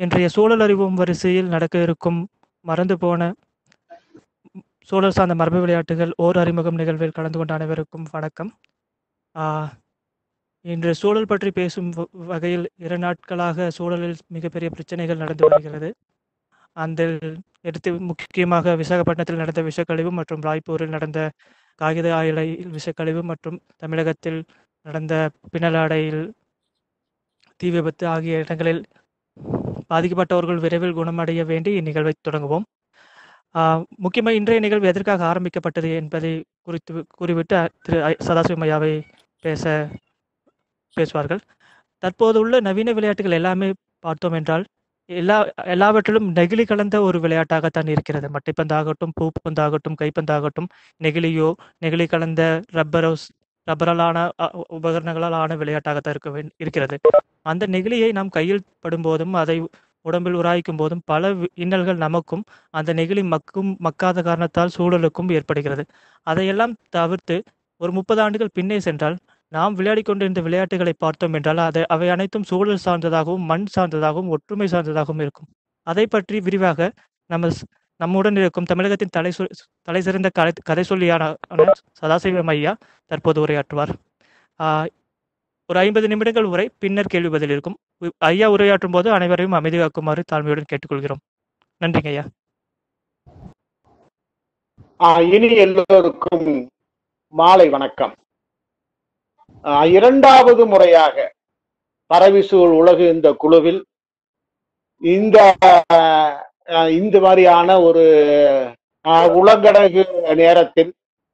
இன்றைய சூழல் அறிவும் வரிசையில் நடக்க இருக்கும் மறந்து போன சூழல் சார்ந்த மரபு விளையாட்டுகள் ஓர் அறிமுகம் நிகழ்வில் கலந்து கொண்ட அனைவருக்கும் வணக்கம் ஆஹ், இன்று சூழல் பற்றி பேசும் வ- வகையில் இரு நாட்களாக சூழலில் மிகப்பெரிய பிரச்சனைகள் நடந்து வருகிறது அந்த எடுத்து முக்கியமாக விசாகப்பட்டினத்தில் நடந்த விஷக்கழிவு மற்றும் ராய்ப்பூரில் நடந்த காகித ஆலை விஷக்கழிவு மற்றும் தமிழகத்தில் நடந்த பின்னலாடையில் தீ விபத்து ஆகிய இடங்களில் பாதிக்கப்பட்டவர்கள் விரைவில் குணமடைய வேண்டி இந்நிகழ்வை தொடங்குவோம் முக்கியமாக இன்றைய நிகழ்வு எதற்காக ஆரம்பிக்கப்பட்டது என்பதை குறித்து கூறிவிட்டு அ- திரு ஐ- சதாசிவம் ஐயாவை பேச பேசுவார்கள் தற்போது உள்ள நவீன விளையாட்டுகள் எல்லாமே பார்த்தோம் என்றால் எல்லா எல்லாவற்றிலும் நெகிழி கலந்த ஒரு விளையாட்டாகத்தான் இருக்கிறது மட்டைப்பந்தாகட்டும் பூப்பந்தாகட்டும் கைப்பந்தாகட்டும் நெகிழியோ நெகிழி கலந்த ரப்பரோ ஸ்- ரப்பராலான அ, உ- உபகரணங்களால் ஆன விளையாட்டாகத்தான் இருக்க வேண்- இருக்கிறது அந்த நெகிழியை நாம் கையில் படும்போதும் அதை உடம்பில் உராய்க்கும் போதும் பல வி- இன்னல்கள் நமக்கும் அந்த நெகிழி மக்கும் மக்காத காரணத்தால் சூழலுக்கும் ஏற்படுகிறது அதையெல்லாம் தவிர்த்து ஒரு முப்பது ஆண்டுகள் பின்னே சென்றால் நாம் விளையாடிக் கொண்டிருந்த விளையாட்டுகளை பார்த்தோம் என்றால் அது அவை அனைத்தும் சூழல் சார்ந்ததாகவும் மண் சார்ந்ததாகவும் ஒற்றுமை சார்ந்ததாகவும் இருக்கும் அதை பற்றி விரிவாக நம்ம ஸ்- நம்முடன் இருக்கும் தமிழகத்தின் தலை சொ- தலை சிறந்த கதை கதை சொல்லியான சதாசிவம் ஐயா தற்போது உரையாற்றுவார் ஆஹ், ஒரு ஐம்பது நிமிடங்கள் உரை பின்னர் கேள்வி பதில் இருக்கும் உ- ஐயா உரையாற்றும் போது அனைவரையும் அமைதி காக்குமாறு தாழ்மையுடன் கேட்டுக்கொள்கிறோம் நன்றிங்க ஐயா ஆஹ் இனி எல்லோருக்கும் மாலை வணக்கம் ஆஹ் இரண்டாவது முறையாக பரவிசூழ் உலகு இந்த குழுவில் இந்த ஆஹ் இந்த மாதிரியான ஒரு ஆஹ் உலகடகு நேரத்தில்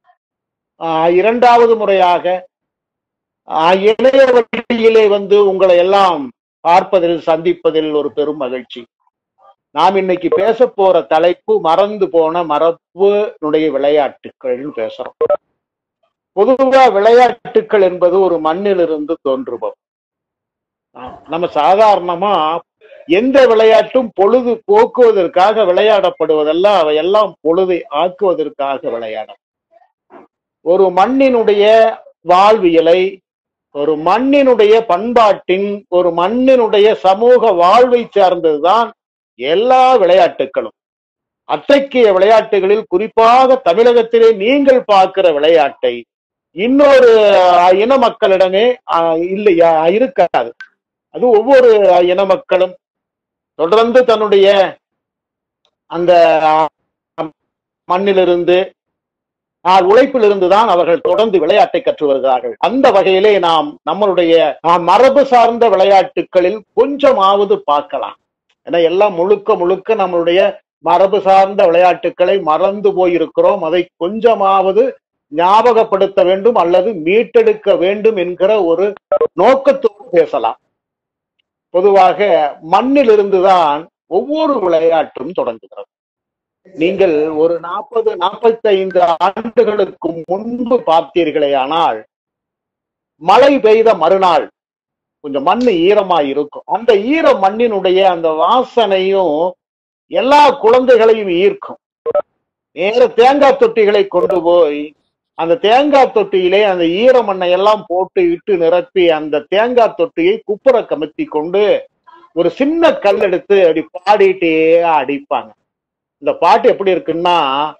ஆஹ் இரண்டாவது முறையாக ஆஹ் இணைய வழியிலே வந்து உங்களை எல்லாம் பார்ப்பதில் சந்திப்பதில் ஒரு பெரும் மகிழ்ச்சி நாம் இன்னைக்கு பேச போற தலைப்பு மறந்து போன மரபுனுடைய விளையாட்டுகள்னு பேசுறோம் பொதுவா விளையாட்டுக்கள் என்பது ஒரு மண்ணிலிருந்து தோன்றுபவை ஆம், நம்ம சாதாரணமா எந்த விளையாட்டும் பொழுது போக்குவதற்காக விளையாடப்படுவதெல்லாம் அவையெல்லாம் பொழுதை ஆக்குவதற்காக விளையாடும் ஒரு மண்ணினுடைய வாழ்வியலை ஒரு மண்ணினுடைய பண்பாட்டின் ஒரு மண்ணினுடைய சமூக வாழ்வை சார்ந்ததுதான் எல்லா விளையாட்டுகளும் அத்தகைய விளையாட்டுகளில் குறிப்பாக தமிழகத்திலே நீங்கள் பார்க்கிற விளையாட்டை இன்னொரு அஹ், இன மக்களிடமே அஹ், இல்லையா இருக்காது அது ஒவ்வொரு இன மக்களும் தொடர்ந்து தன்னுடைய அந்த அஹ், மண்ணிலிருந்து ஆஹ், உழைப்பிலிருந்து தான் அவர்கள் தொடர்ந்து விளையாட்டை கற்று வருகிறார்கள் அந்த வகையிலே நாம் நம்மளுடைய ஆஹ், மரபு சார்ந்த விளையாட்டுகளில் கொஞ்சமாவது பார்க்கலாம் ஏன்னா எல்லாம் முழுக்க முழுக்க நம்மளுடைய மரபு சார்ந்த விளையாட்டுகளை மறந்து போயிருக்கிறோம் அதை கொஞ்சமாவது ஞாபகப்படுத்த வேண்டும் அல்லது மீட்டெடுக்க வேண்டும் என்கிற ஒரு நோக்கத்தோடு பேசலாம் பொதுவாக மண்ணிலிருந்துதான் ஒவ்வொரு விளையாட்டும் தொடங்குகிறது நீங்கள் ஒரு நாற்பது நாற்பத்தைந்து ஆண்டுகளுக்கு முன்பு பார்த்தீர்களே ஆனால் மழை பெய்த மறுநாள் கொஞ்சம் மண் ஈரமா இருக்கும் அந்த ஈர மண்ணினுடைய அந்த வாசனையும் எல்லா குழந்தைகளையும் ஈர்க்கும் நேர தேங்காய் தொட்டிகளை கொண்டு போய் அந்த தேங்காய் தொட்டியிலே அந்த ஈர மண்ணை எல்லாம் போட்டு இட்டு நிரப்பி அந்த தேங்காய் தொட்டியை குப்புற கமத்தி கொண்டு ஒரு சின்ன கல் எடுத்து அப்படி பாடிட்டே அடிப்பாங்க இந்த பாட்டு எப்படி இருக்குன்னா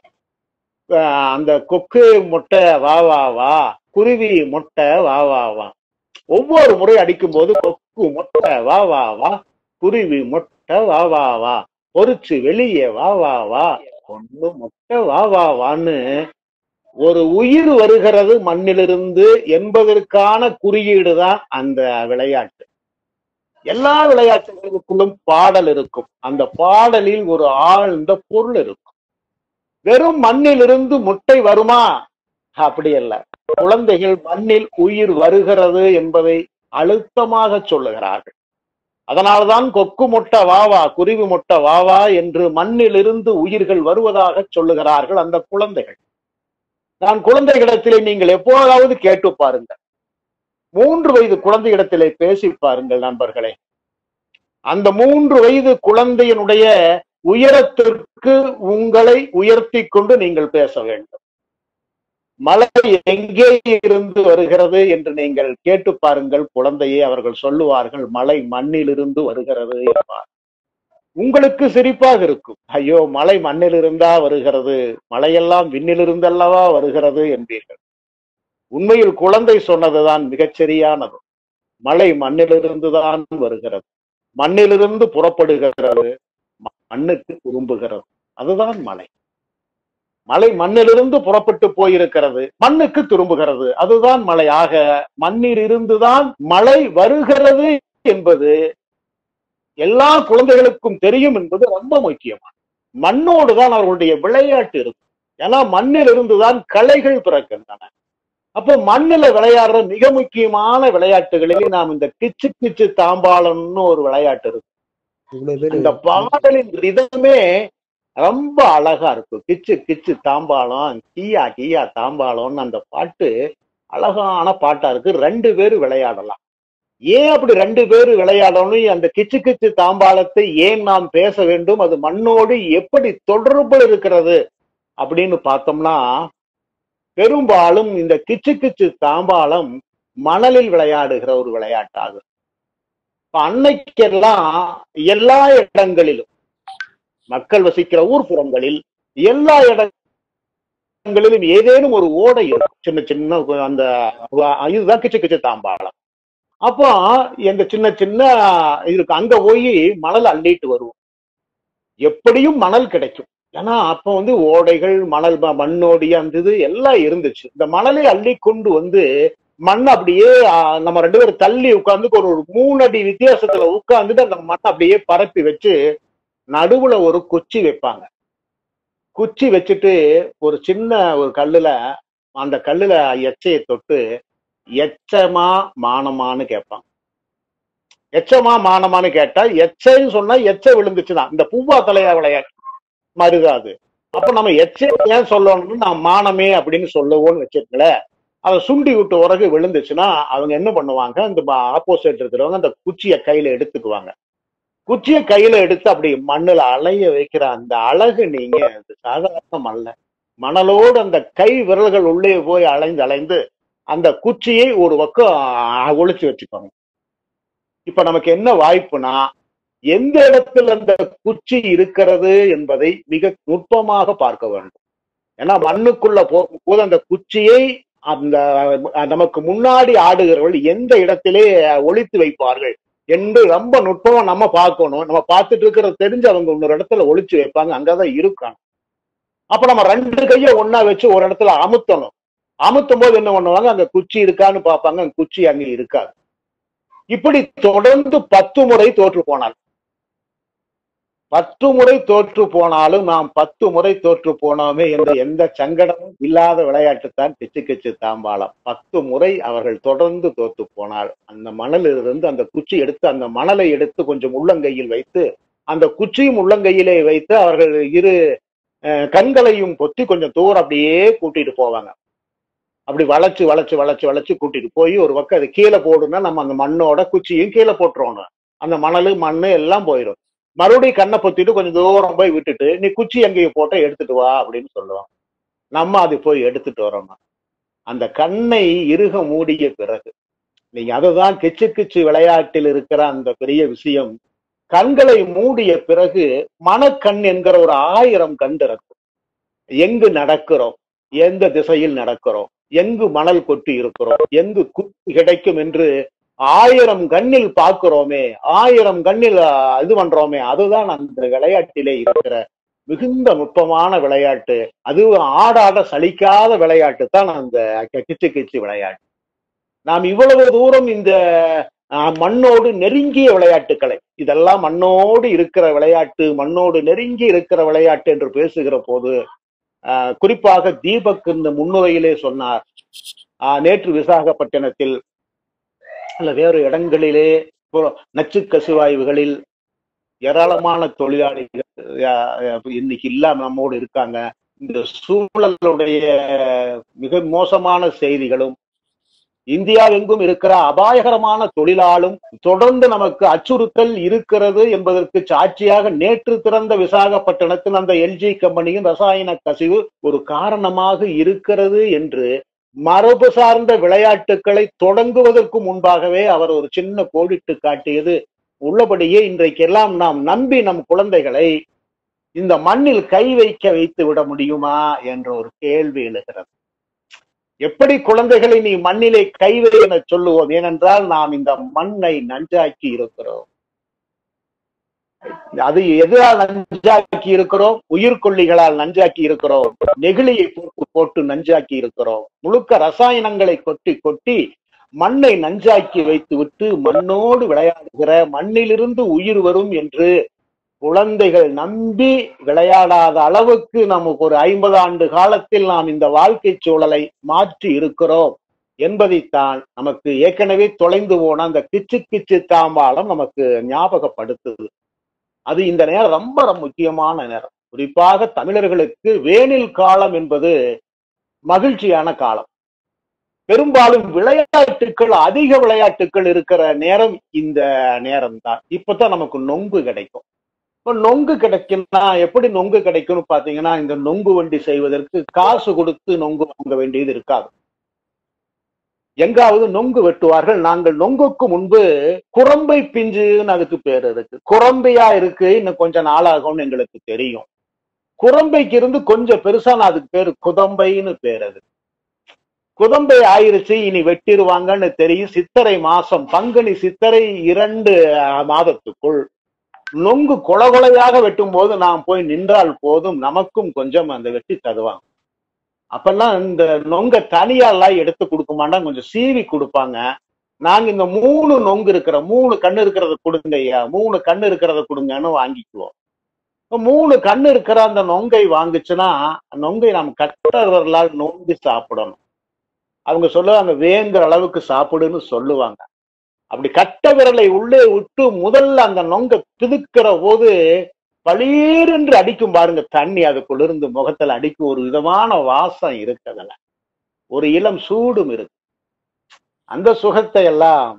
அஹ் அந்த கொக்கு முட்டை வா வா வா குருவி முட்டை வா வா வா ஒவ்வொரு முறை அடிக்கும் போது கொக்கு முட்டை வா வா வா குருவி முட்டை வா வா வா பொறிச்சு வெளியே வா வா வா பொண்ணு முட்டை வா வா வான்னு ஒரு உயிர் வருகிறது மண்ணிலிருந்து என்பதற்கான குறியீடு தான் அந்த விளையாட்டு எல்லா விளையாட்டுகளுக்குள்ளும் பாடல் இருக்கும் அந்த பாடலில் ஒரு ஆழ்ந்த பொருள் இருக்கும் வெறும் மண்ணிலிருந்து முட்டை வருமா அப்படி அல்ல குழந்தைகள் மண்ணில் உயிர் வருகிறது என்பதை அழுத்தமாக சொல்லுகிறார்கள் அதனால்தான் கொக்கு முட்டை வாவா குருவி முட்டை வாவா என்று மண்ணிலிருந்து உயிர்கள் வருவதாக சொல்லுகிறார்கள் அந்த குழந்தைகள் நான் குழந்தைகளிடத்திலே நீங்கள் எப்போதாவது கேட்டு பாருங்கள் மூன்று வயது குழந்தையிடத்திலே பேசி பாருங்கள் நண்பர்களே அந்த மூன்று வயது குழந்தையினுடைய உயரத்திற்கு உங்களை உயர்த்தி கொண்டு நீங்கள் பேச வேண்டும் மழை எங்கே இருந்து வருகிறது என்று நீங்கள் கேட்டு பாருங்கள் குழந்தையே அவர்கள் சொல்லுவார்கள் மழை மண்ணிலிருந்து வருகிறது என்பார் உங்களுக்கு சிரிப்பாக இருக்கும் ஐயோ மழை மண்ணில் இருந்தா வருகிறது மழையெல்லாம் விண்ணிலிருந்தல்லவா வருகிறது என்பீர்கள் உண்மையில் குழந்தை சொன்னதுதான் மிகச் சரியானது மழை மண்ணிலிருந்துதான் வருகிறது மண்ணிலிருந்து புறப்படுகிறது மண்ணுக்கு திரும்புகிறது அதுதான் மழை மழை மண்ணிலிருந்து புறப்பட்டு போயிருக்கிறது மண்ணுக்கு திரும்புகிறது அதுதான் மழை ஆக மண்ணில் இருந்துதான் மழை வருகிறது என்பது எல்லா குழந்தைகளுக்கும் தெரியும் என்பது ரொம்ப முக்கியமான மண்ணோடு தான் அவர்களுடைய விளையாட்டு இருக்கும் ஏன்னா மண்ணில் இருந்துதான் கலைகள் பிறக்கின்றன அப்போ மண்ணில விளையாடுற மிக முக்கியமான விளையாட்டுகளில் நாம் இந்த கிச்சு கிச்சு தாம்பாளம்னு ஒரு விளையாட்டு இருக்கு இவ்வளவு பேர் இந்த பாடலின் ரிதமே ரொம்ப அழகா இருக்கும் கிச்சு கிச்சு தாம்பாளம் கீயா கீயா தாம்பாளம்னு அந்த பாட்டு அழகான பாட்டா இருக்கு ரெண்டு பேர் விளையாடலாம் ஏன் அப்படி ரெண்டு பேர் விளையாடணும் அந்த கிச்சு கிச்சு தாம்பாளத்தை ஏன் நாம் பேச வேண்டும் அது மண்ணோடு எப்படி தொடர்பு இருக்கிறது அப்படின்னு பார்த்தோம்னா பெரும்பாலும் இந்த கிச்சு கிச்சு தாம்பாளம் மணலில் விளையாடுகிற ஒரு விளையாட்டாகும் இப்ப அன்னைக்கெல்லாம் எல்லா இடங்களிலும் மக்கள் வசிக்கிற ஊர்ப்புறங்களில் எல்லா இடங்களிலும் ஏதேனும் ஒரு ஓடை இருக்கும் சின்ன சின்ன அந்த இதுதான் கிச்சு கிச்சு தாம்பாளம் அப்போ எங்க சின்ன சின்ன இருக்கு அங்க போய் மணல் அள்ளிட்டு வருவோம் எப்படியும் மணல் கிடைக்கும் ஏன்னா அப்ப வந்து ஓடைகள் மணல் ம- மண்ணோடி அந்த இது எல்லாம் இருந்துச்சு இந்த மணலை அள்ளி கொண்டு வந்து மண் அப்படியே ஆ, நம்ம ரெண்டு பேரும் தள்ளி உட்கார்ந்து ஒரு ஒரு மூணு அடி வித்தியாசத்துல உட்கார்ந்துட்டு அந்த மண்ணை அப்படியே பரப்பி வச்சு நடுவுல ஒரு குச்சி வைப்பாங்க குச்சி வச்சுட்டு ஒரு சின்ன ஒரு கல்லுல அந்த கல்லுல எச்சையை தொட்டு எச்சமா மானமான்னு கேட்பான் எச்சமா மானமான்னு கேட்டா எச்சைன்னு சொன்னா எச்ச விழுந்துச்சுதான் இந்த பூவா தலையா விளையாட்டு மருகாது அப்ப நம்ம எச்சை ஏன் சொல்லணும்னு நான் மானமே அப்படின்னு சொல்லுவோம்னு வச்சிருக்கல அதை சுண்டி விட்டு உறகு விழுந்துச்சுன்னா அவங்க என்ன பண்ணுவாங்க இந்த ஆப்போசிட் இருக்கிறவங்க அந்த குச்சியை கையில எடுத்துக்குவாங்க குச்சியை கையில எடுத்து அப்படி மண்ணுல அலைய வைக்கிற அந்த அழகு நீங்க அது சாதாரணம் அல்ல மணலோடு அந்த கை விரல்கள் உள்ளே போய் அலைந்து அலைந்து அந்த குச்சியை ஒரு பக்கம் அ- ஒளிச்சு வச்சுக்கோங்க இப்ப நமக்கு என்ன வாய்ப்புனா எந்த இடத்தில் அந்த குச்சி இருக்கிறது என்பதை மிக நுட்பமாக பார்க்க வேண்டும் ஏன்னா மண்ணுக்குள்ள போகும்போது அந்த குச்சியை அந்த நமக்கு முன்னாடி ஆடுகிறவர்கள் எந்த இடத்திலே ஒளித்து வைப்பார்கள் என்று ரொம்ப நுட்பமா நம்ம பார்க்கணும் நம்ம பார்த்துட்டு இருக்கிறது தெரிஞ்சு அவங்க இன்னொரு இடத்துல ஒளிச்சு வைப்பாங்க அங்கதான் இருக்கணும் அப்ப நம்ம ரெண்டு கையை ஒண்ணா வச்சு ஒரு இடத்துல அமுத்தணும் அமுத்தும் போது என்ன பண்ணுவாங்க அங்க குச்சி இருக்கான்னு பார்ப்பாங்க அங்க குச்சி அங்க இருக்காது இப்படி தொடர்ந்து பத்து முறை தோற்று போனார் பத்து முறை தோற்று போனாலும் நாம் பத்து முறை தோற்று போனோமே என்ற எந்த சங்கடமும் இல்லாத விளையாட்டுத்தான் கிச்சு கிச்சு தாம்பாளம் பத்து முறை அவர்கள் தொடர்ந்து தோற்று போனார் அந்த மணலிலிருந்து அந்த குச்சி எடுத்து அந்த மணலை எடுத்து கொஞ்சம் உள்ளங்கையில் வைத்து அந்த குச்சியும் உள்ளங்கையிலே வைத்து அவர்கள் இரு அஹ், கண்களையும் பொத்தி கொஞ்சம் தூரம் அப்படியே கூட்டிட்டு போவாங்க அப்படி வளைச்சு வளைச்சு வளைச்சு வளைச்சு கூட்டிட்டு போய் ஒரு பக்கம் அது கீழே போடுனா நம்ம அந்த மண்ணோட குச்சியும் கீழே போட்டுருவோம் அந்த மணலு மண்ணு எல்லாம் போயிடும் மறுபடியும் கண்ணை பொத்திட்டு கொஞ்சம் தூரம் போய் விட்டுட்டு நீ குச்சி எங்கேயும் போட்ட எடுத்துட்டு வா அப்படின்னு சொல்லுவான் நம்ம அது போய் எடுத்துட்டு வரோம் அந்த கண்ணை இறுக மூடிய பிறகு நீங்க அதுதான் கிச்சு கிச்சு விளையாட்டில் இருக்கிற அந்த பெரிய விஷயம் கண்களை மூடிய பிறகு மனக்கண் என்கிற ஒரு ஆயிரம் கண் திறக்கும் எங்கு நடக்கிறோம் எந்த திசையில் நடக்கிறோம் எங்கு மணல் கொட்டி இருக்கிறோம் எங்கு குச்சி கிடைக்கும் என்று ஆயிரம் கண்ணில் பார்க்கிறோமே ஆயிரம் கண்ணில் அஹ், இது பண்றோமே அதுதான் அந்த விளையாட்டிலே இருக்கிற மிகுந்த நுட்பமான விளையாட்டு அதுவும் ஆடாட சலிக்காத விளையாட்டு தான் அந்த கிச்சு கிச்சு விளையாட்டு நாம் இவ்வளவு தூரம் இந்த அஹ், மண்ணோடு நெருங்கிய விளையாட்டுக்களை இதெல்லாம் மண்ணோடு இருக்கிற விளையாட்டு மண்ணோடு நெருங்கி இருக்கிற விளையாட்டு என்று பேசுகிற போது அஹ், குறிப்பாக தீபக் இந்த முன்னுரையிலே சொன்னார் அஹ், நேற்று விசாகப்பட்டினத்தில் அல்ல வேறு இடங்களிலே இப்போ நச்சு கசிவாய்வுகளில் ஏராளமான தொழிலாளிகள் அஹ், அஹ், இன்னைக்கு இல்லாம நம்மோடு இருக்காங்க இந்த சூழலுடைய மிக மோசமான செய்திகளும் இந்தியாவெங்கும் இருக்கிற அபாயகரமான தொழிலாலும் தொடர்ந்து நமக்கு அச்சுறுத்தல் இருக்கிறது என்பதற்கு சாட்சியாக நேற்று திறந்த விசாகப்பட்டினத்தின் அந்த எல்ஜி கம்பெனியின் ரசாயன கசிவு ஒரு காரணமாக இருக்கிறது என்று மரபு சார்ந்த விளையாட்டுகளை தொடங்குவதற்கு முன்பாகவே அவர் ஒரு சின்ன கோடிட்டு காட்டியது உள்ளபடியே இன்றைக்கெல்லாம் நாம் நம்பி நம் குழந்தைகளை இந்த மண்ணில் கை வைக்க வைத்து விட முடியுமா என்ற ஒரு கேள்வி எழுகிறது எப்படி குழந்தைகளை நீ மண்ணிலே கைவை என சொல்லுவோம் ஏனென்றால் நாம் இந்த மண்ணை நஞ்சாக்கி இருக்கிறோம் அது எதால் நஞ்சாக்கி இருக்கிறோம் உயிர்கொல்லிகளால் நஞ்சாக்கி இருக்கிறோம் நெகிழியை போட்டு போட்டு நஞ்சாக்கி இருக்கிறோம் முழுக்க ரசாயனங்களை கொட்டி கொட்டி மண்ணை நஞ்சாக்கி வைத்து விட்டு மண்ணோடு விளையாடுகிற மண்ணிலிருந்து உயிர் வரும் என்று குழந்தைகள் நம்பி விளையாடாத அளவுக்கு நமக்கு ஒரு ஐம்பது ஆண்டு காலத்தில் நாம் இந்த வாழ்க்கை சூழலை மாற்றி இருக்கிறோம் என்பதைத்தான் நமக்கு ஏற்கனவே தொலைந்து போன அந்த கிச்சு கிச்சு தாம்பாளம் நமக்கு ஞாபகப்படுத்துது அது இந்த நேரம் ரொம்ப ரொம்ப முக்கியமான நேரம் குறிப்பாக தமிழர்களுக்கு வேனில் காலம் என்பது மகிழ்ச்சியான காலம் பெரும்பாலும் விளையாட்டுக்கள் அதிக விளையாட்டுக்கள் இருக்கிற நேரம் இந்த நேரம் தான் இப்பதான் நமக்கு நொங்கு கிடைக்கும் இப்ப நொங்கு கிடைக்கும்னா எப்படி நொங்கு கிடைக்கும்னு பாத்தீங்கன்னா இந்த நொங்கு வண்டி செய்வதற்கு காசு கொடுத்து நொங்கு வாங்க வேண்டியது இருக்காது எங்காவது நொங்கு வெட்டுவார்கள் நாங்கள் நொங்குக்கு முன்பு குரம்பை பிஞ்சுன்னு அதுக்கு பேர் இருக்கு குரம்பையா இருக்கு இன்னும் கொஞ்சம் நாளாகும்னு எங்களுக்கு தெரியும் குரம்பைக்கு இருந்து கொஞ்சம் பெருசான அதுக்கு பேரு குதம்பைன்னு பேர் அது குதம்பை ஆயிருச்சு இனி வெட்டிடுவாங்கன்னு தெரியும் சித்திரை மாசம் பங்குனி சித்திரை இரண்டு மாதத்துக்குள் நொங்கு கொலகொலையாக வெட்டும் போது நாம் போய் நின்றால் போதும் நமக்கும் கொஞ்சம் அந்த வெட்டி தருவாங்க அப்பெல்லாம் இந்த நொங்க தனியாலாம் எடுத்து கொடுக்க மாட்டாங்க கொஞ்சம் சீவி கொடுப்பாங்க நாங்க இந்த மூணு நொங்கு இருக்கிற மூணு கண்ணு இருக்கிறத கொடுங்க ஐயா மூணு கண்ணு இருக்கிறத கொடுங்கன்னு வாங்கிக்குவோம் மூணு கண்ணு இருக்கிற அந்த நொங்கை வாங்குச்சுன்னா நொங்கை நாம் கட்டவர்களால் நோண்டி சாப்பிடணும் அவங்க சொல்லுவாங்க வேங்குற அளவுக்கு சாப்பிடுன்னு சொல்லுவாங்க அப்படி கட்ட விரலை உள்ளே விட்டு முதல்ல அந்த நொங்க பிதுக்கிற போது பளீரென்று அடிக்கும் பாருங்க தண்ணி அதுக்குள்ளிருந்து முகத்துல அடிக்கும் ஒரு விதமான வாசம் இருக்கு அதுல ஒரு இளம் சூடும் இருக்கு அந்த சுகத்தை எல்லாம்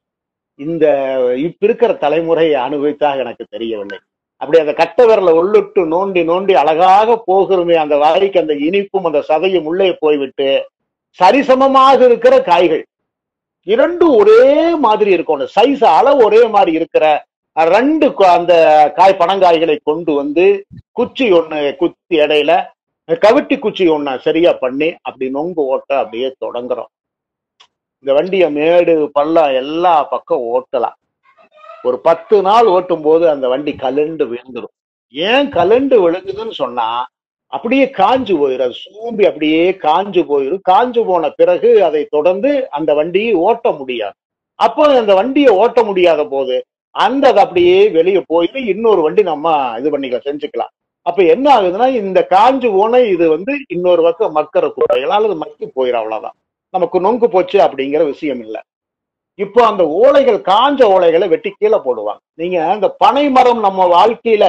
இந்த இப்ப இருக்கிற தலைமுறை அனுபவித்தாக எனக்கு தெரியவில்லை அப்படி அந்த கட்ட விரலை உள்ளிட்டு நோண்டி நோண்டி அழகாக போகிறோமே அந்த வாய்க்கு அந்த இனிப்பும் அந்த சதையும் உள்ளே போய்விட்டு சரிசமமாக இருக்கிற காய்கள் இரண்டும் ஒரே மாதிரி இருக்கும் சைஸ் அளவு ஒரே மாதிரி இருக்கிற ரெண்டு அந்த காய் பனங்காய்களை கொண்டு வந்து குச்சி ஒண்ணு குத்தி இடையில கவிட்டி குச்சி ஒண்ணு சரியா பண்ணி அப்படி நொங்கு ஓட்ட அப்படியே தொடங்குறோம் இந்த வண்டிய மேடு பள்ளம் எல்லா பக்கம் ஓட்டலாம் ஒரு பத்து நாள் ஓட்டும் போது அந்த வண்டி கலண்டு விழுந்துடும் ஏன் கலண்டு விழுகுதுன்னு சொன்னா அப்படியே காஞ்சு போயிடும் அது சூம்பி அப்படியே காஞ்சு போயிடும் காஞ்சு போன பிறகு அதை தொடர்ந்து அந்த வண்டியை ஓட்ட முடியாது அப்போ அந்த வண்டியை ஓட்ட முடியாத போது அந்த அது அப்படியே வெளியே போயிட்டு இன்னொரு வண்டி நம்ம இது பண்ணிக்கலாம் செஞ்சுக்கலாம் அப்ப என்ன ஆகுதுன்னா இந்த காஞ்சு போன இது வந்து இன்னொரு பக்கம் மக்கற குப்பைகளால் அது மக்கி போயிடும் அவ்வளவுதான் நமக்கு நொங்கு போச்சு அப்படிங்கிற விஷயம் இல்லை இப்போ அந்த ஓலைகள் காஞ்ச ஓலைகளை வெட்டி கீழே போடுவாங்க நீங்க அந்த பனை மரம் நம்ம வாழ்க்கையில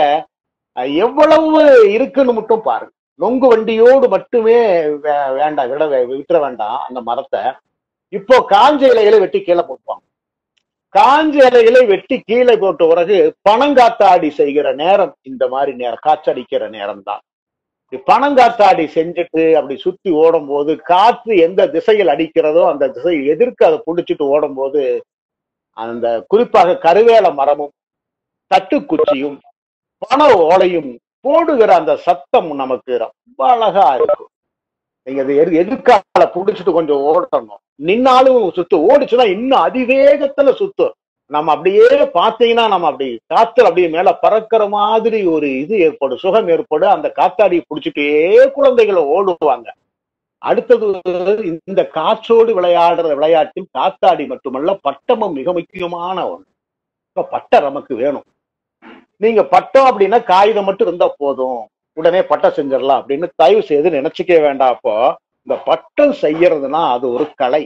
எவ்வளவு இருக்குன்னு மட்டும் பாருங்க நொங்கு வண்டியோடு மட்டுமே வேண்டாம் விட விட்டுற வேண்டாம் அந்த மரத்தை இப்போ காஞ்ச இலைகளை வெட்டி கீழே போட்டுவாங்க காஞ்ச இலைகளை வெட்டி கீழே போட்ட பிறகு பணங்காத்தாடி செய்கிற நேரம் இந்த மாதிரி நேரம் காற்றடிக்கிற நேரம் தான் பணங்காத்தாடி செஞ்சுட்டு அப்படி சுத்தி ஓடும் போது காற்று எந்த திசையில் அடிக்கிறதோ அந்த திசை எதிர்க்க அதை பிடிச்சிட்டு ஓடும் போது அந்த குறிப்பாக கருவேல மரமும் தட்டுக்குச்சியும் பண ஓலையும் போடுகிற அந்த சத்தம் நமக்கு ரொம்ப அழகா இருக்கும் நீங்க அது எது எதிர்கால புடிச்சிட்டு கொஞ்சம் ஓடணும் நின்னாலும் சுத்து ஓடிச்சுன்னா இன்னும் அதிவேகத்துல சுத்தும் நம்ம அப்படியே பார்த்தீங்கன்னா நம்ம அப்படி காத்துல அப்படியே மேல பறக்கிற மாதிரி ஒரு இது ஏற்படும் சுகம் ஏற்படும் அந்த காத்தாடி பிடிச்சிட்டே குழந்தைகளை ஓடுவாங்க அடுத்தது இந்த காற்றோடு விளையாடுற விளையாட்டில் காத்தாடி மட்டுமல்ல பட்டமும் மிக முக்கியமான ஒன்று இப்ப பட்டம் நமக்கு வேணும் நீங்க பட்டம் அப்படின்னா காகிதம் மட்டும் இருந்தா போதும் உடனே பட்டம் செஞ்சிடலாம் அப்படின்னு தயவு செய்து நினைச்சுக்க வேண்டாம் அப்போ இந்த பட்டம் செய்யறதுனா அது ஒரு கலை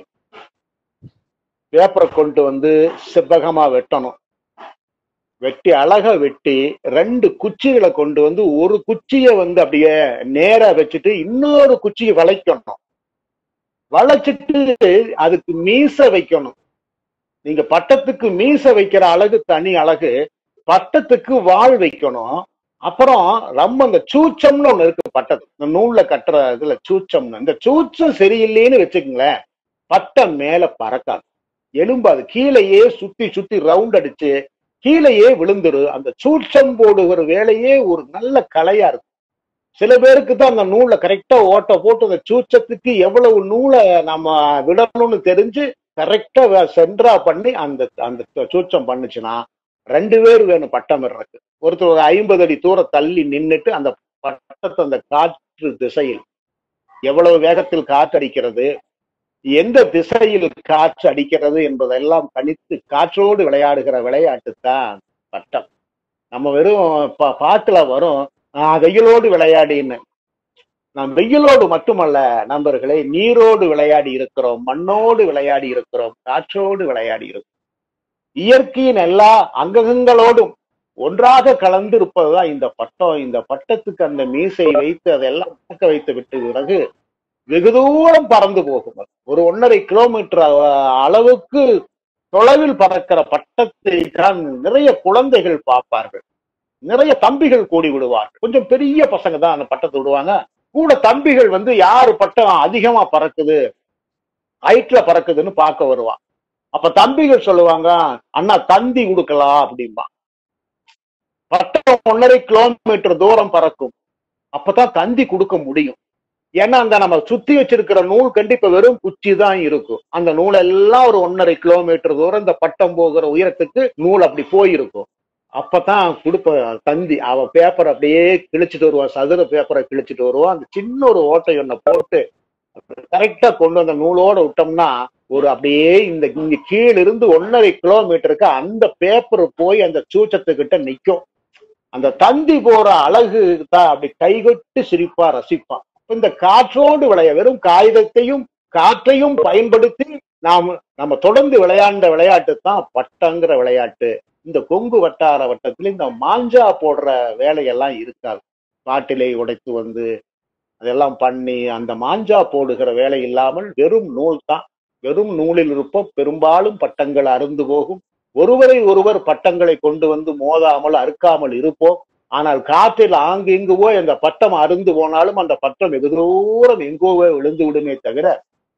பேப்பரை கொண்டு வந்து செவ்வகமா வெட்டணும் வெட்டி அழகா வெட்டி ரெண்டு குச்சிகளை கொண்டு வந்து ஒரு குச்சியை வந்து அப்படியே நேரா வச்சுட்டு இன்னொரு குச்சியை வளைக்கணும் வளைச்சிட்டு அதுக்கு மீச வைக்கணும் நீங்க பட்டத்துக்கு மீச வைக்கிற அழகு தனி அழகு பட்டத்துக்கு வாழ் வைக்கணும் அப்புறம் ரொம்ப இந்த சூச்சம்னு ஒண்ணு இருக்கு பட்டத்து இந்த நூல்ல கட்டுற இதுல சூச்சம்னு இந்த சூச்சம் சரியில்லைன்னு வச்சுக்கோங்களேன் பட்டம் மேல பறக்காது எலும்பு அது கீழேயே சுத்தி சுத்தி ரவுண்ட் அடிச்சு கீழேயே விழுந்துரு அந்த சூட்சம் போடுகிற வேலையே ஒரு நல்ல கலையா இருக்கு சில பேருக்கு தான் அந்த நூலை கரெக்டா ஓட்ட போட்டு அந்த சூச்சத்துக்கு எவ்வளவு நூலை நம்ம விடணும்னு தெரிஞ்சு கரெக்டா சென்ட்ரா பண்ணி அந்த அந்த சூச்சம் பண்ணுச்சுன்னா ரெண்டு பேர் வேணும் பட்டம் விடுறதுக்கு ஒருத்தர் ஒரு ஐம்பது அடி தூரம் தள்ளி நின்னுட்டு அந்த பட்டத்தை அந்த காற்று திசையில் எவ்வளவு வேகத்தில் காற்று அடிக்கிறது எந்த திசையில் காற்று அடிக்கிறது என்பதெல்லாம் கணித்து காற்றோடு விளையாடுகிற விளையாட்டு தான் பட்டம் நம்ம வெறும் பா- பாட்டுல வரும் ஆஹ் வெயிலோடு விளையாடின்னு நாம் வெயிலோடு மட்டுமல்ல நண்பர்களே நீரோடு விளையாடி இருக்கிறோம் மண்ணோடு விளையாடி இருக்கிறோம் காற்றோடு விளையாடி இருக்கிறோம் இயற்கையின் எல்லா அங்கங்களோடும் ஒன்றாக கலந்து இருப்பதுதான் இந்த பட்டம் இந்த பட்டத்துக்கு அந்த மீசை வைத்து அதெல்லாம் பறக்க வைத்து விட்டு பிறகு வெகு தூரம் பறந்து போகும் அது. ஒரு ஒன்றரை கிலோமீட்டர் அ- அளவுக்கு தொலைவில் பறக்கிற பட்டத்தை தான் நிறைய குழந்தைகள் பார்ப்பார்கள் நிறைய தம்பிகள் கூடி விடுவார்கள் கொஞ்சம் பெரிய பசங்க தான் அந்த பட்டத்தை விடுவாங்க கூட தம்பிகள் வந்து யாரு பட்டம் அதிகமா பறக்குது ஹைட்ல பறக்குதுன்னு பார்க்க வருவான் அப்ப தம்பிகள் சொல்லுவாங்க அண்ணா தந்தி கொடுக்கலாம் அப்படிம்பா பட்டம் ஒன்றரை கிலோமீட்டர் தூரம் பறக்கும் அப்பதான் தந்தி கொடுக்க முடியும் ஏன்னா அந்த நம்ம சுத்தி வச்சிருக்கிற நூல் கண்டிப்பா வெறும் குச்சி தான் இருக்கும் அந்த நூல் எல்லாம் ஒரு ஒன்றரை கிலோமீட்டர் தூரம் இந்த பட்டம் போகிற உயரத்துக்கு நூல் அப்படி போயிருக்கும் அப்பதான் கொடுப்ப தந்தி அவ பேப்பர் அப்படியே கிழிச்சிட்டு வருவா சதுர பேப்பரை கிழிச்சிட்டு வருவா அந்த சின்ன ஒரு ஓட்டை ஒன்ன போட்டு கரெக்டா கொண்டு வந்த நூலோட விட்டோம்னா ஒரு அப்படியே இந்த இங்க கீழ இருந்து ஒன்றரை கிலோமீட்டருக்கு அந்த பேப்பர் போய் அந்த சூச்சத்துக்கிட்ட நிக்கும் அந்த தந்தி போற அழகு தான் அப்படி கைகொட்டு சிரிப்பா ரசிப்பான் இப்ப இந்த காற்றோடு விளைய வெறும் காகிதத்தையும் காற்றையும் பயன்படுத்தி நாம் நம்ம தொடர்ந்து விளையாண்ட விளையாட்டு தான் பட்டங்கிற விளையாட்டு இந்த கொங்கு வட்டார வட்டத்துல இந்த மாஞ்சா போடுற வேலையெல்லாம் இருக்காது பாட்டிலை உடைத்து வந்து அதெல்லாம் பண்ணி அந்த மாஞ்சா போடுகிற வேலை இல்லாமல் வெறும் நூல் தான் வெறும் நூலில் இருப்போம் பெரும்பாலும் பட்டங்கள் அருந்து போகும் ஒருவரை ஒருவர் பட்டங்களை கொண்டு வந்து மோதாமல் அறுக்காமல் இருப்போம் ஆனால் காற்றில் ஆங்கு இங்குவோ அந்த பட்டம் அருந்து போனாலும் அந்த பட்டம் வெகு தூரம் எங்கோவோ விழுந்து விடுமே தவிர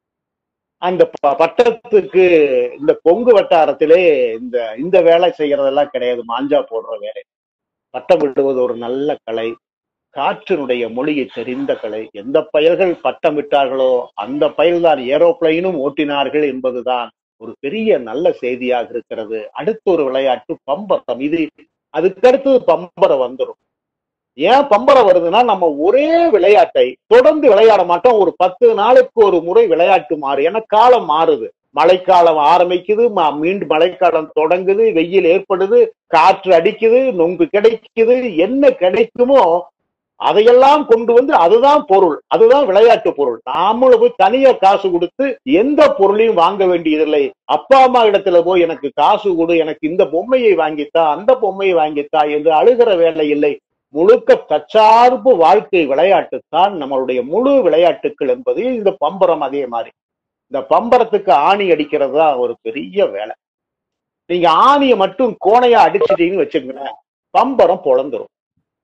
அந்த ப- பட்டத்துக்கு இந்த கொங்கு வட்டாரத்திலே இந்த இந்த வேலை செய்யறதெல்லாம் கிடையாது மாஞ்சா போடுற வேலை பட்டம் விடுவது ஒரு நல்ல கலை காற்றினுடைய மொழியை தெரிந்த கலை எந்த பயல்கள் பட்டம் விட்டார்களோ அந்த பயல்தான் ஏரோப்ளைனும் ஓட்டினார்கள் என்பதுதான் ஒரு பெரிய நல்ல செய்தியாக இருக்கிறது அடுத்த ஒரு விளையாட்டு பம்பரம் இது அதுக்கடுத்தது பம்பரம் வந்துடும் ஏன் பம்பரம் வருதுன்னா நம்ம ஒரே விளையாட்டை தொடர்ந்து விளையாட மாட்டோம் ஒரு பத்து நாளுக்கு ஒரு முறை விளையாட்டு மாறு ஏன்னா காலம் மாறுது மழைக்காலம் ஆரம்பிக்குது ம- மீண்டும் மழைக்காலம் தொடங்குது வெயில் ஏற்படுது காற்று அடிக்குது நொங்கு கிடைக்குது என்ன கிடைக்குமோ அதையெல்லாம் கொண்டு வந்து அதுதான் பொருள் அதுதான் விளையாட்டு பொருள் நாமளும் போய் தனியா காசு கொடுத்து எந்த பொருளையும் வாங்க வேண்டியதில்லை அப்பா அம்மா இடத்துல போய் எனக்கு காசு கொடு எனக்கு இந்த பொம்மையை வாங்கித்தா அந்த பொம்மையை வாங்கித்தா என்று அழுகிற வேலை இல்லை முழுக்க தற்சார்பு வாழ்க்கை விளையாட்டு தான் நம்மளுடைய முழு விளையாட்டுக்கள் என்பது இந்த பம்பரம் அதே மாதிரி இந்த பம்பரத்துக்கு ஆணி அடிக்கிறது தான் ஒரு பெரிய வேலை நீங்க ஆணியை மட்டும் கோணையா அடிச்சிட்டீங்கன்னு வச்சுக்கோங்களேன் பம்பரம் பொழந்துரும்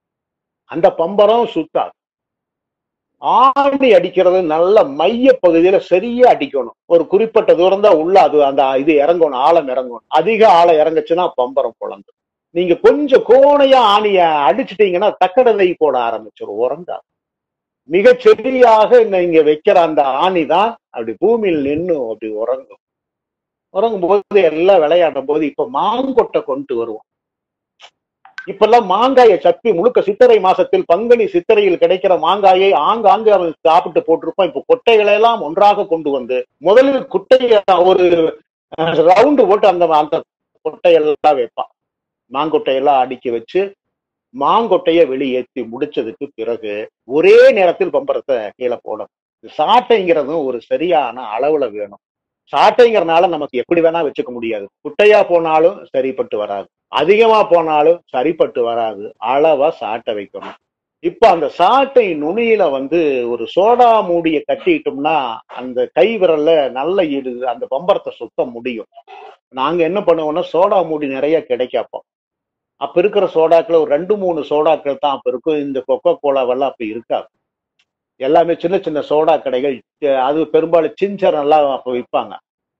அந்த பம்பரம் சுத்தாது ஆணி அடிக்கிறது நல்ல மைய பகுதியில சரியா அடிக்கணும் ஒரு குறிப்பிட்ட தூரம் தான் உள்ள அது அந்த இது இறங்கணும் ஆழம் இறங்கணும் அதிக ஆழம் இறங்குச்சுன்னா பம்பரம் பொழந்து நீங்க கொஞ்சம் கோணையா ஆணிய அடிச்சிட்டீங்கன்னா தக்கடதை போட ஆரம்பிச்சிடும் உறங்கா மிக சரியாக நீங்க வைக்கிற அந்த ஆணி தான் அப்படி பூமியில் நின்னு அப்படி உறங்கும் உறங்கும் போது எல்லாம் விளையாடும் போது இப்ப மாங்கொட்டை கொண்டு வருவோம் இப்பெல்லாம் மாங்காயை சப்பி முழுக்க சித்திரை மாசத்தில் பங்குனி சித்திரையில் கிடைக்கிற மாங்காயை ஆங்காங்கு அவன் சாப்பிட்டு போட்டிருப்பான் இப்ப கொட்டைகளை எல்லாம் ஒன்றாக கொண்டு வந்து முதலில் குட்டையை ஒரு ரவுண்டு போட்டு அந்த அந்த கொட்டையெல்லாம் வைப்பான் மாங்கொட்டையெல்லாம் அடுக்கி வச்சு மாங்கொட்டையை வெளியேற்றி முடிச்சதுக்கு பிறகு ஒரே நேரத்தில் பம்பரத்தை கீழே போடும் சாட்டைங்கிறதும் ஒரு சரியான அளவுல வேணும் சாட்டைங்கிறனால நமக்கு எப்படி வேணா வச்சுக்க முடியாது குட்டையா போனாலும் சரிப்பட்டு வராது அதிகமா போனாலும் சரிப்பட்டு வராது அளவா சாட்டை வைக்கணும் இப்ப அந்த சாட்டை நுனியில வந்து ஒரு சோடா மூடிய கட்டிட்டோம்னா அந்த கை விரல்ல நல்ல இடு அந்த பம்பரத்தை சுத்த முடியும் நாங்க என்ன பண்ணுவோம்னா சோடா மூடி நிறைய கிடைக்கப்போம் அப்ப இருக்கிற சோடாக்கள் ஒரு ரெண்டு மூணு சோடாக்கள் தான் அப்ப இருக்கும் இந்த கொக்கோ கோலாவெல்லாம் அப்ப இருக்காது எல்லாமே சின்ன சின்ன சோடா கடைகள் அஹ் அது பெரும்பாலும் சிஞ்சர் எல்லாம் அப்ப விற்பாங்க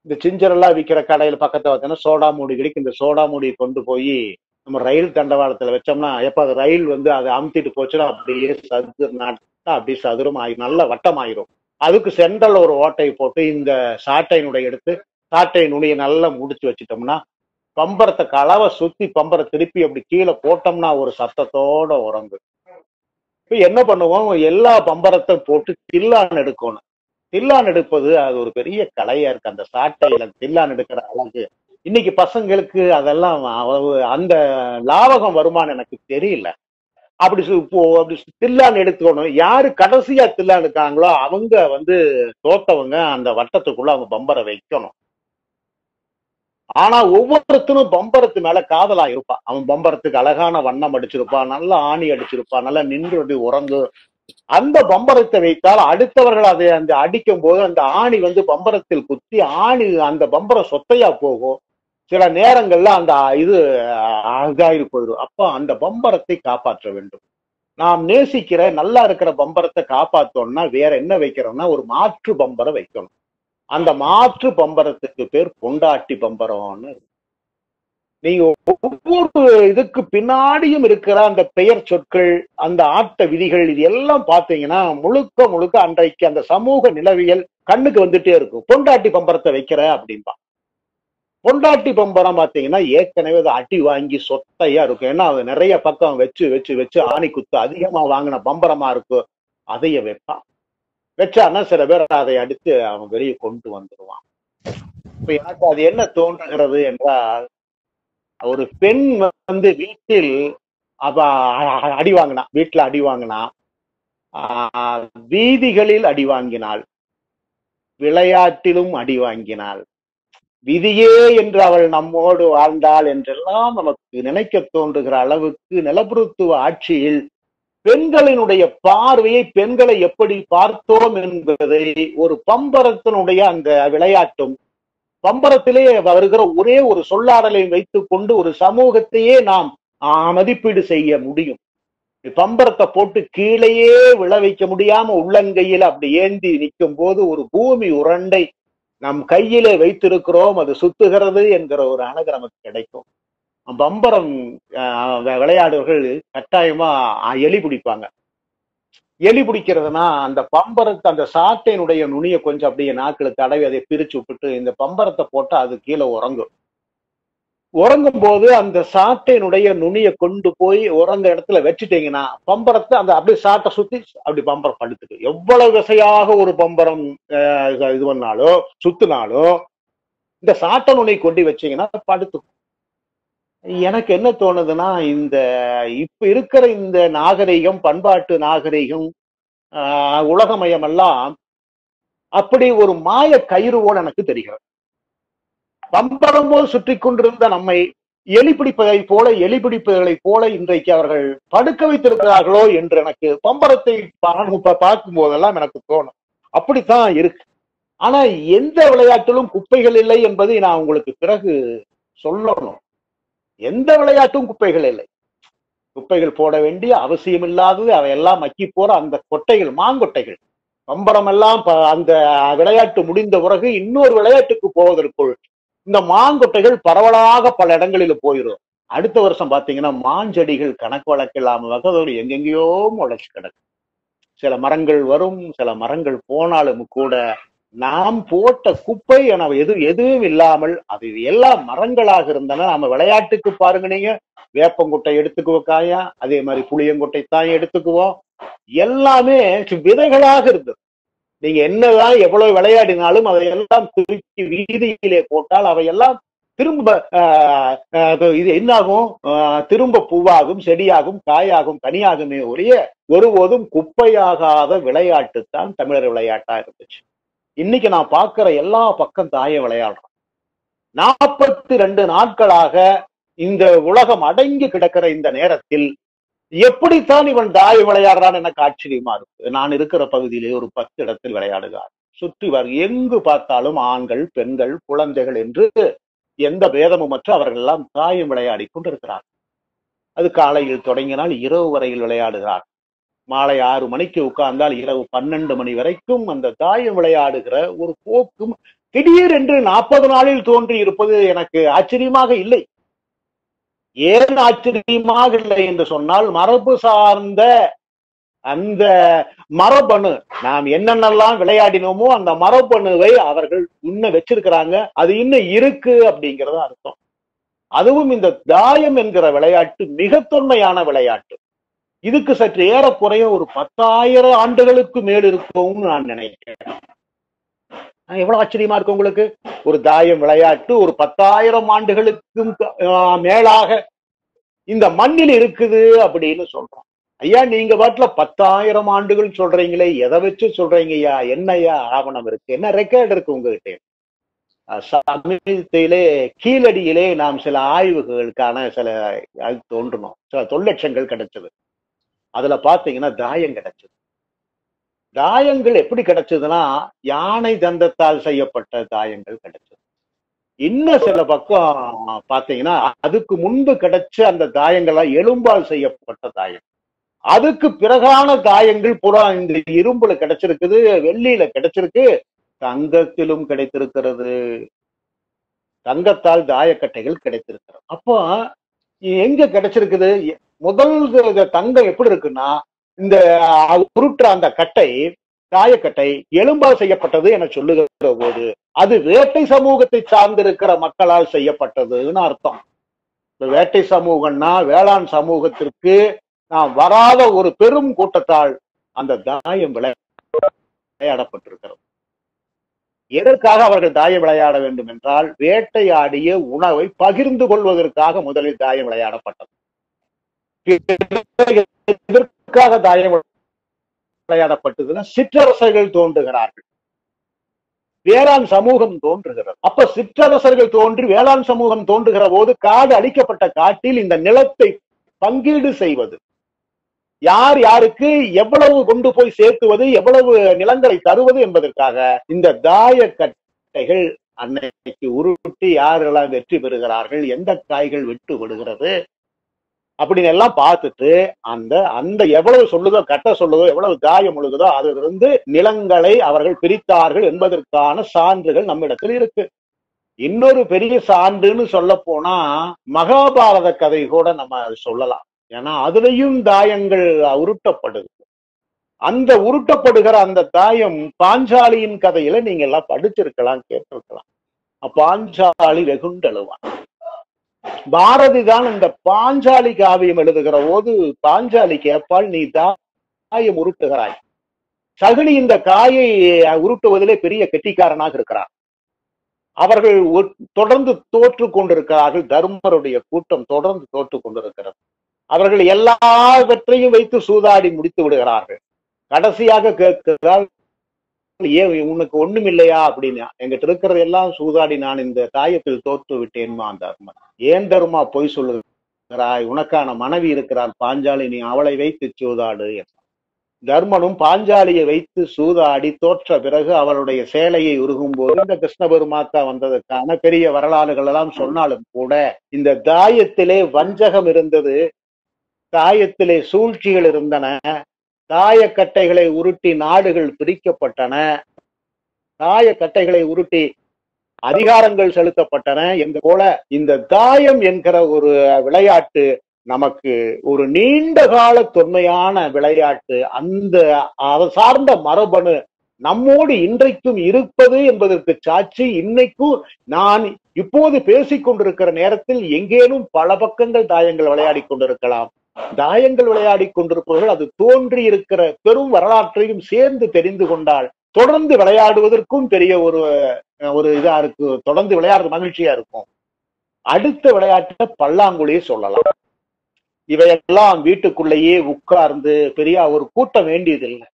இந்த சிஞ்சரெல்லாம் விற்கிற கடையில் பக்கத்துல பார்த்தீங்கன்னா சோடா மூடி கிடைக்கும் இந்த சோடா மூடியை கொண்டு போய் நம்ம ரயில் தண்டவாளத்துல வச்சோம்னா எப்ப அது ரயில் வந்து அதை அமுத்திட்டு போச்சுன்னா அப்படியே சது நாட்டா அப்படியே சதுரம் ஆகி நல்ல வட்டம் ஆயிரும் அதுக்கு சென்ட்ரல் ஒரு ஓட்டை போட்டு இந்த சாட்டையினுடைய எடுத்து சாட்டை நுனியை நல்லா முடிச்சு வச்சிட்டோம்னா பம்பரத்தை கலவை சுத்தி பம்பரை திருப்பி அப்படி கீழே போட்டோம்னா ஒரு சத்தத்தோட உறங்கு இப்ப என்ன பண்ணுவோம் எல்லா பம்பரத்தை போட்டு தில்லான் எடுக்கணும் தில்லான் எடுப்பது அது ஒரு பெரிய கலையா இருக்கு அந்த சாட்டையில தில்லான் எடுக்கிற அழகு இன்னைக்கு பசங்களுக்கு அதெல்லாம் அவ்வளவு அந்த லாவகம் வருமானம் எனக்கு தெரியல அப்படி சு- இப்போ அப்படி சு- தில்லான் எடுத்துக்கணும் யாரு கடைசியா தில்லான் எடுக்காங்களோ அவங்க வந்து தோத்தவங்க அந்த வட்டத்துக்குள்ள அவங்க பம்பரை வைக்கணும் ஆனா ஒவ்வொருத்தனும் பம்பரத்து மேல காதலா இருப்பான் அவன் பம்பரத்துக்கு அழகான வண்ணம் அடிச்சிருப்பான் நல்ல ஆணி அடிச்சிருப்பான் நல்லா நின்று அப்படி உறங்கு அந்த பம்பரத்தை வைத்தால் அடுத்தவர்கள் அதை அந்த அடிக்கும் போது அந்த ஆணி வந்து பம்பரத்தில் குத்தி ஆணி அந்த பம்பரம் சொத்தையா போகும் சில நேரங்கள்ல அந்த இது அஹ், இதாகி போயிடும் அப்ப அந்த பம்பரத்தை காப்பாற்ற வேண்டும் நாம் நேசிக்கிற நல்லா இருக்கிற பம்பரத்தை காப்பாத்தோம்னா வேற என்ன வைக்கிறோம்னா ஒரு மாற்று பம்பரை வைக்கணும் அந்த மாற்று பம்பரத்துக்கு பேர் பொண்டாட்டி பம்பரம்னு நீங்க ஒவ்வொரு இதுக்கு பின்னாடியும் இருக்கிற அந்த பெயர் சொற்கள் அந்த ஆட்ட விதிகள் இது எல்லாம் பாத்தீங்கன்னா முழுக்க முழுக்க அன்றைக்கு அந்த சமூக நிலவியல் கண்ணுக்கு வந்துட்டே இருக்கும் பொண்டாட்டி பம்பரத்தை வைக்கிற அப்படின்பா பொண்டாட்டி பம்பரம் பாத்தீங்கன்னா ஏற்கனவே அது அடி வாங்கி சொத்தையா இருக்கும் ஏன்னா அது நிறைய பக்கம் வச்சு வச்சு வச்சு ஆணி குத்து அதிகமா வாங்கின பம்பரமா இருக்கும் அதைய வைப்பான் வச்சான்னா சில பேர் அதை அடித்து அவன் வெளியே கொண்டு வந்துருவான் இப்ப எனக்கு அது என்ன தோன்றுகிறது என்றால் ஒரு பெண் வந்து வீட்டில் அவ அ- அடி வாங்கினா வீட்டுல அடி வாங்கினா ஆஹ் வீதிகளில் அடி வாங்கினாள் விளையாட்டிலும் அடி வாங்கினாள் விதியே என்று அவள் நம்மோடு வாழ்ந்தாள் என்றெல்லாம் நமக்கு நினைக்க தோன்றுகிற அளவுக்கு நிலப்பருத்துவ ஆட்சியில் பெண்களினுடைய பார்வையை பெண்களை எப்படி பார்த்தோம் என்பதை ஒரு பம்பரத்தினுடைய அந்த விளையாட்டும் பம்பரத்திலே வருகிற ஒரே ஒரு சொல்லாடலை வைத்துக் கொண்டு ஒரு சமூகத்தையே நாம் ஆஹ், மதிப்பீடு செய்ய முடியும் பம்பரத்தை போட்டு கீழேயே விழ வைக்க முடியாம உள்ளங்கையில் அப்படி ஏந்தி நிற்கும் போது ஒரு பூமி உருண்டை நம் கையிலே வைத்திருக்கிறோம் அது சுத்துகிறது என்கிற ஒரு அழகு நமக்கு கிடைக்கும் பம்பரம் ஆஹ், வி- விளையாடுவர்கள் கட்டாயமா ஆஹ், எலி பிடிப்பாங்க எலி பிடிக்கிறதுனா அந்த பம்பரத்தை அந்த சாட்டையினுடைய நுனியை கொஞ்சம் அப்படியே நாக்குல தடவி அதை பிரிச்சு விட்டுட்டு இந்த பம்பரத்தை போட்டு அது கீழே உறங்கும் உறங்கும் போது அந்த சாட்டையினுடைய நுனியை கொண்டு போய் உறங்க இடத்துல வச்சுட்டீங்கன்னா பம்பரத்தை அந்த அப்படியே சாட்டை சுத்தி அப்படி பம்பரம் படுத்துக்கு எவ்வளவு விசையாக ஒரு பம்பரம் ஆஹ், இது இது பண்ணாலோ சுத்தினாலோ இந்த சாட்டை நுனி கொண்டு வச்சீங்கன்னா படுத்துக்கும் எனக்கு என்ன தோணுதுன்னா இந்த இப்ப இருக்கிற இந்த நாகரிகம் பண்பாட்டு நாகரிகம் ஆஹ், உலகமயம் எல்லாம் அப்படி ஒரு மாய கயிறு போல எனக்கு தெரிகிறது பம்பரம் போல் சுற்றி கொண்டிருந்த நம்மை எலி பிடிப்பதை போல எலி பிடிப்பதைப் போல இன்றைக்கு அவர்கள் படுக்க வைத்திருக்கிறார்களோ என்று எனக்கு பம்பரத்தை பா- பா- பார்க்கும் போதெல்லாம் எனக்கு தோணும் அப்படித்தான் இருக்கு ஆனா எந்த விளையாட்டிலும் குப்பைகள் இல்லை என்பதை நான் உங்களுக்கு பிறகு சொல்லணும் எந்த விளையாட்டும் குப்பைகள் இல்லை குப்பைகள் போட வேண்டிய அவசியம் இல்லாதது அவையெல்லாம் மக்கி போற அந்த கொட்டைகள் மாங்கொட்டைகள் பம்பரம் எல்லாம் ப- அந்த விளையாட்டு முடிந்த பிறகு இன்னொரு விளையாட்டுக்கு போவதற்குள் இந்த மாங்கொட்டைகள் பரவலாக பல இடங்களில் போயிடும் அடுத்த வருஷம் பாத்தீங்கன்னா மாஞ்செடிகள் கணக்கு வழக்கு இல்லாம வகதோடு எங்கெங்கேயோ முளைச்சு கிடக்கு சில மரங்கள் வரும் சில மரங்கள் போனாலும் கூட நாம் போட்ட குப்பை என எது எதுவும் இல்லாமல் அது எல்லாம் மரங்களாக இருந்தன நம்ம விளையாட்டுக்கு பாருங்க நீங்க வேப்பங்குட்டை எடுத்துக்குவோம் காயா அதே மாதிரி புளியங்குட்டை தான் எடுத்துக்குவோம் எல்லாமே விதைகளாக இருந்தது நீங்க என்னதான் எவ்வளவு விளையாடினாலும் அதையெல்லாம் குறிச்சி வீதியிலே போட்டால் அவையெல்லாம் திரும்ப ஆஹ், ஆஹ், இது என்னாகும் ஆஹ், திரும்ப பூவாகும் செடியாகும் காயாகும் கனியாகுமே ஒழிய ஒருபோதும் குப்பையாகாத விளையாட்டு தான் தமிழர் விளையாட்டா இருந்துச்சு இன்னைக்கு நான் பார்க்கிற எல்லா பக்கம் தாய விளையாடுறோம் நாற்பத்தி ரெண்டு நாட்களாக இந்த உலகம் அடங்கி கிடக்கிற இந்த நேரத்தில் எப்படித்தான் இவன் தாய் விளையாடுறான் எனக்கு ஆச்சரியமா இருக்கு நான் இருக்கிற பகுதியிலே ஒரு பத்து இடத்தில் விளையாடுகிறார் சுற்றி வர எங்கு பார்த்தாலும் ஆண்கள் பெண்கள் குழந்தைகள் என்று எந்த பேதமுமற்ற அவர்கள் எல்லாம் தாயம் விளையாடி கொண்டிருக்கிறார் அது காலையில் தொடங்கினால் இரவு வரையில் விளையாடுகிறார் மாலை ஆறு மணிக்கு உட்கார்ந்தால் இரவு பன்னெண்டு மணி வரைக்கும் அந்த தாயம் விளையாடுகிற ஒரு போக்கும் திடீர் என்று நாற்பது நாளில் தோன்றி இருப்பது எனக்கு ஆச்சரியமாக இல்லை ஏன் ஆச்சரியமாக இல்லை என்று சொன்னால் மரபு சார்ந்த அந்த மரபணு நாம் என்னென்னலாம் விளையாடினோமோ அந்த மரபணுவை அவர்கள் இன்னும் வச்சிருக்கிறாங்க அது இன்னும் இருக்கு அப்படிங்கறது அர்த்தம் அதுவும் இந்த தாயம் என்கிற விளையாட்டு மிக தொன்மையான விளையாட்டு இதுக்கு சற்று ஏறக்குறைய ஒரு பத்தாயிரம் ஆண்டுகளுக்கு மேல் இருக்கும்னு நான் நினைக்கிறேன் ஆஹ் எவ்வளவு ஆச்சரியமா இருக்கு உங்களுக்கு ஒரு தாயம் விளையாட்டு ஒரு பத்தாயிரம் ஆண்டுகளுக்கும் ஆஹ் மேலாக இந்த மண்ணில் இருக்குது அப்படின்னு சொல்றோம் ஐயா நீங்க பாட்டுல பத்தாயிரம் ஆண்டுகள் சொல்றீங்களே எதை வச்சு சொல்றீங்க ஐயா என்னய்யா ஆவணம் இருக்கு என்ன ரெக்கார்டு இருக்கு உங்ககிட்ட அஹ் சமீபத்திலே கீழடியிலே நாம் சில ஆய்வுகளுக்கான சில அது தோன்றணும் சில தொல்லட்சங்கள் கிடைச்சது அதுல பாத்தீங்கன்னா தாயம் கிடைச்சது தாயங்கள் எப்படி கிடைச்சதுன்னா யானை தந்தத்தால் செய்யப்பட்ட தாயங்கள் கிடைச்சது இன்னும் சில பக்கம் பாத்தீங்கன்னா அதுக்கு முன்பு கிடைச்ச அந்த தாயங்கள்லாம் எலும்பால் செய்யப்பட்ட தாயம் அதுக்கு பிறகான தாயங்கள் புறா இந்த இரும்புல கிடைச்சிருக்குது வெள்ளியில கிடைச்சிருக்கு தங்கத்திலும் கிடைத்திருக்கிறது தங்கத்தால் தாயக்கட்டைகள் கிடைத்திருக்கிறது அப்போ எங்க கிடைச்சிருக்குது முதல் இது தங்கம் எப்படி இருக்குன்னா இந்த உருட்டுற அந்த கட்டை தாயக்கட்டை எலும்பால் செய்யப்பட்டது என சொல்லுகிற போது அது வேட்டை சமூகத்தை சார்ந்திருக்கிற மக்களால் செய்யப்பட்டதுன்னு அர்த்தம் இந்த வேட்டை சமூகம்னா வேளாண் சமூகத்திற்கு நாம் வராத ஒரு பெரும் கூட்டத்தால் அந்த தாயம் விளையாடப்பட்டிருக்கிறது எதற்காக அவர்கள் தாயம் விளையாட வேண்டும் என்றால் வேட்டையாடிய உணவை பகிர்ந்து கொள்வதற்காக முதலில் தாயம் விளையாடப்பட்டது எதற்காக தாயம் விளையாடப்பட்டதுன்னா சிற்றரசர்கள் தோன்றுகிறார்கள் வேளாண் சமூகம் தோன்றுகிறது அப்ப சிற்றரசர்கள் தோன்றி வேளாண் சமூகம் தோன்றுகிற போது காடு அழிக்கப்பட்ட காட்டில் இந்த நிலத்தை பங்கீடு செய்வது யார் யாருக்கு எவ்வளவு கொண்டு போய் சேர்த்துவது எவ்வளவு நிலங்களை தருவது என்பதற்காக இந்த தாய கட்டைகள் அன்னைக்கு உருட்டி யாரெல்லாம் வெற்றி பெறுகிறார்கள் எந்த காய்கள் விட்டு விடுகிறது அப்படின்னு எல்லாம் பார்த்துட்டு அந்த அந்த எவ்வளவு சொல்லுதோ கட்ட சொல்லுதோ எவ்வளவு தாயம் முழுகுதோ அதிலிருந்து நிலங்களை அவர்கள் பிரித்தார்கள் என்பதற்கான சான்றுகள் நம்மிடத்தில் இருக்கு இன்னொரு பெரிய சான்றுன்னு சொல்ல போனா மகாபாரத கதை கூட நம்ம அது சொல்லலாம் ஏன்னா அதுலயும் தாயங்கள் உருட்டப்படுது அந்த உருட்டப்படுகிற அந்த தாயம் பாஞ்சாலியின் கதையில நீங்க எல்லாம் படிச்சிருக்கலாம் கேட்டிருக்கலாம் பாஞ்சாலி வெகுண்டழுவான் பாரதி தான் இந்த பாஞ்சாலி காவியம் எழுதுகிற போது பாஞ்சாலி கேட்பால் நீ தாயம் உருட்டுகிறாய் சகுனி இந்த காயை உருட்டுவதிலே பெரிய கெட்டிக்காரனாக இருக்கிறார் அவர்கள் தொடர்ந்து தோற்று கொண்டிருக்கிறார்கள் தர்மருடைய கூட்டம் தொடர்ந்து தோற்று கொண்டிருக்கிறது அவர்கள் எல்லாவற்றையும் வைத்து சூதாடி முடித்து விடுகிறார்கள் கடைசியாக கேட்கிறார் ஏன் உனக்கு ஒண்ணும் இல்லையா அப்படின்னு எங்கிட்ட இருக்கிறது எல்லாம் சூதாடி நான் இந்த தாயத்தில் தோற்று விட்டேன்மா அந்த தர்மன் ஏன் தர்மா பொய் சொல்லுகிறாய் உனக்கான மனைவி இருக்கிறான் பாஞ்சாலி நீ அவளை வைத்து சூதாடு தர்மனும் பாஞ்சாலியை வைத்து சூதாடி தோற்ற பிறகு அவளுடைய சேலையை உருகும் போது இந்த கிருஷ்ண பெருமாத்தா வந்ததற்கான பெரிய வரலாறுகள் எல்லாம் சொன்னாலும் கூட இந்த தாயத்திலே வஞ்சகம் இருந்தது தாயத்திலே சூழ்ச்சிகள் இருந்தன தாயக்கட்டைகளை உருட்டி நாடுகள் பிரிக்கப்பட்டன தாயக்கட்டைகளை உருட்டி அதிகாரங்கள் செலுத்தப்பட்டன என்ற போல இந்த தாயம் என்கிற ஒரு விளையாட்டு நமக்கு ஒரு நீண்ட கால தொன்மையான விளையாட்டு அந்த அதை சார்ந்த மரபணு நம்மோடு இன்றைக்கும் இருப்பது என்பதற்கு சாட்சி இன்னைக்கும் நான் இப்போது பேசிக் கொண்டிருக்கிற நேரத்தில் எங்கேனும் பல பக்கங்கள் தாயங்கள் விளையாடி கொண்டிருக்கலாம் தாயங்கள் விளையாடி கொண்டிருப்பவர்கள் அது தோன்றி இருக்கிற பெரும் வரலாற்றையும் சேர்ந்து தெரிந்து கொண்டால் தொடர்ந்து விளையாடுவதற்கும் பெரிய ஒரு ஒரு இதா இருக்கு தொடர்ந்து விளையாடுறது மகிழ்ச்சியா இருக்கும் அடுத்த விளையாட்டை பல்லாங்குழியை சொல்லலாம் இவையெல்லாம் வீட்டுக்குள்ளேயே உட்கார்ந்து பெரிய ஒரு கூட்டம் வேண்டியதில்லை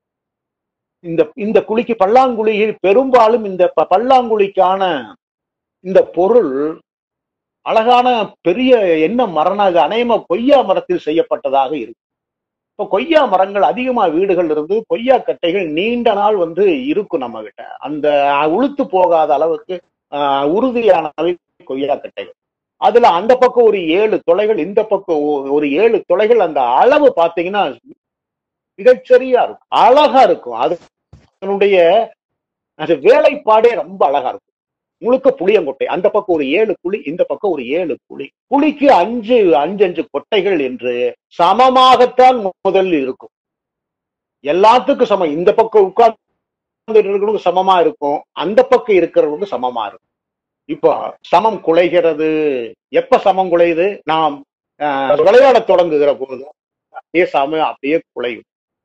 இந்த இந்த குழிக்கு பல்லாங்குழியில் பெரும்பாலும் இந்த பல்லாங்குழிக்கான இந்த பொருள் அழகான பெரிய என்ன மரம்னா இது அநேகமா கொய்யா மரத்தில் செய்யப்பட்டதாக இருக்கு இப்ப கொய்யா மரங்கள் அதிகமா வீடுகள் இருந்து கொய்யா கட்டைகள் நீண்ட நாள் வந்து இருக்கும் நம்ம கிட்ட அந்த உளுத்து போகாத அளவுக்கு உறுதியானவை கொய்யா கட்டைகள் அதுல அந்த பக்கம் ஒரு ஏழு தொலைகள் இந்த பக்கம் ஒரு ஏழு தொலைகள் அந்த அளவு பாத்தீங்கன்னா மிகச்சரியா இருக்கும் அழகா இருக்கும் அது அதனுடைய அது வேலைப்பாடே ரொம்ப அழகா இருக்கும் முழுக்க புளியங்கொட்டை அந்த பக்கம் ஒரு ஏழு புளி இந்த பக்கம் ஒரு ஏழு புளி புளிக்கு அஞ்சு அஞ்சு அஞ்சு கொட்டைகள் என்று சமமாகத்தான் முதலில் இருக்கும் எல்லாத்துக்கும் சமம் இந்த பக்கம் உட்கார்ந்து இருக்கிறவங்க சமமா இருக்கும் அந்த பக்கம் இருக்கிறவங்க சமமா இருக்கும் இப்போ சமம் குலைகிறது எப்ப சமம் குலையுது நாம் ஆஹ், விளையாடத் தொடங்குகிற போது அப்படியே சமம் அப்படியே குலையும்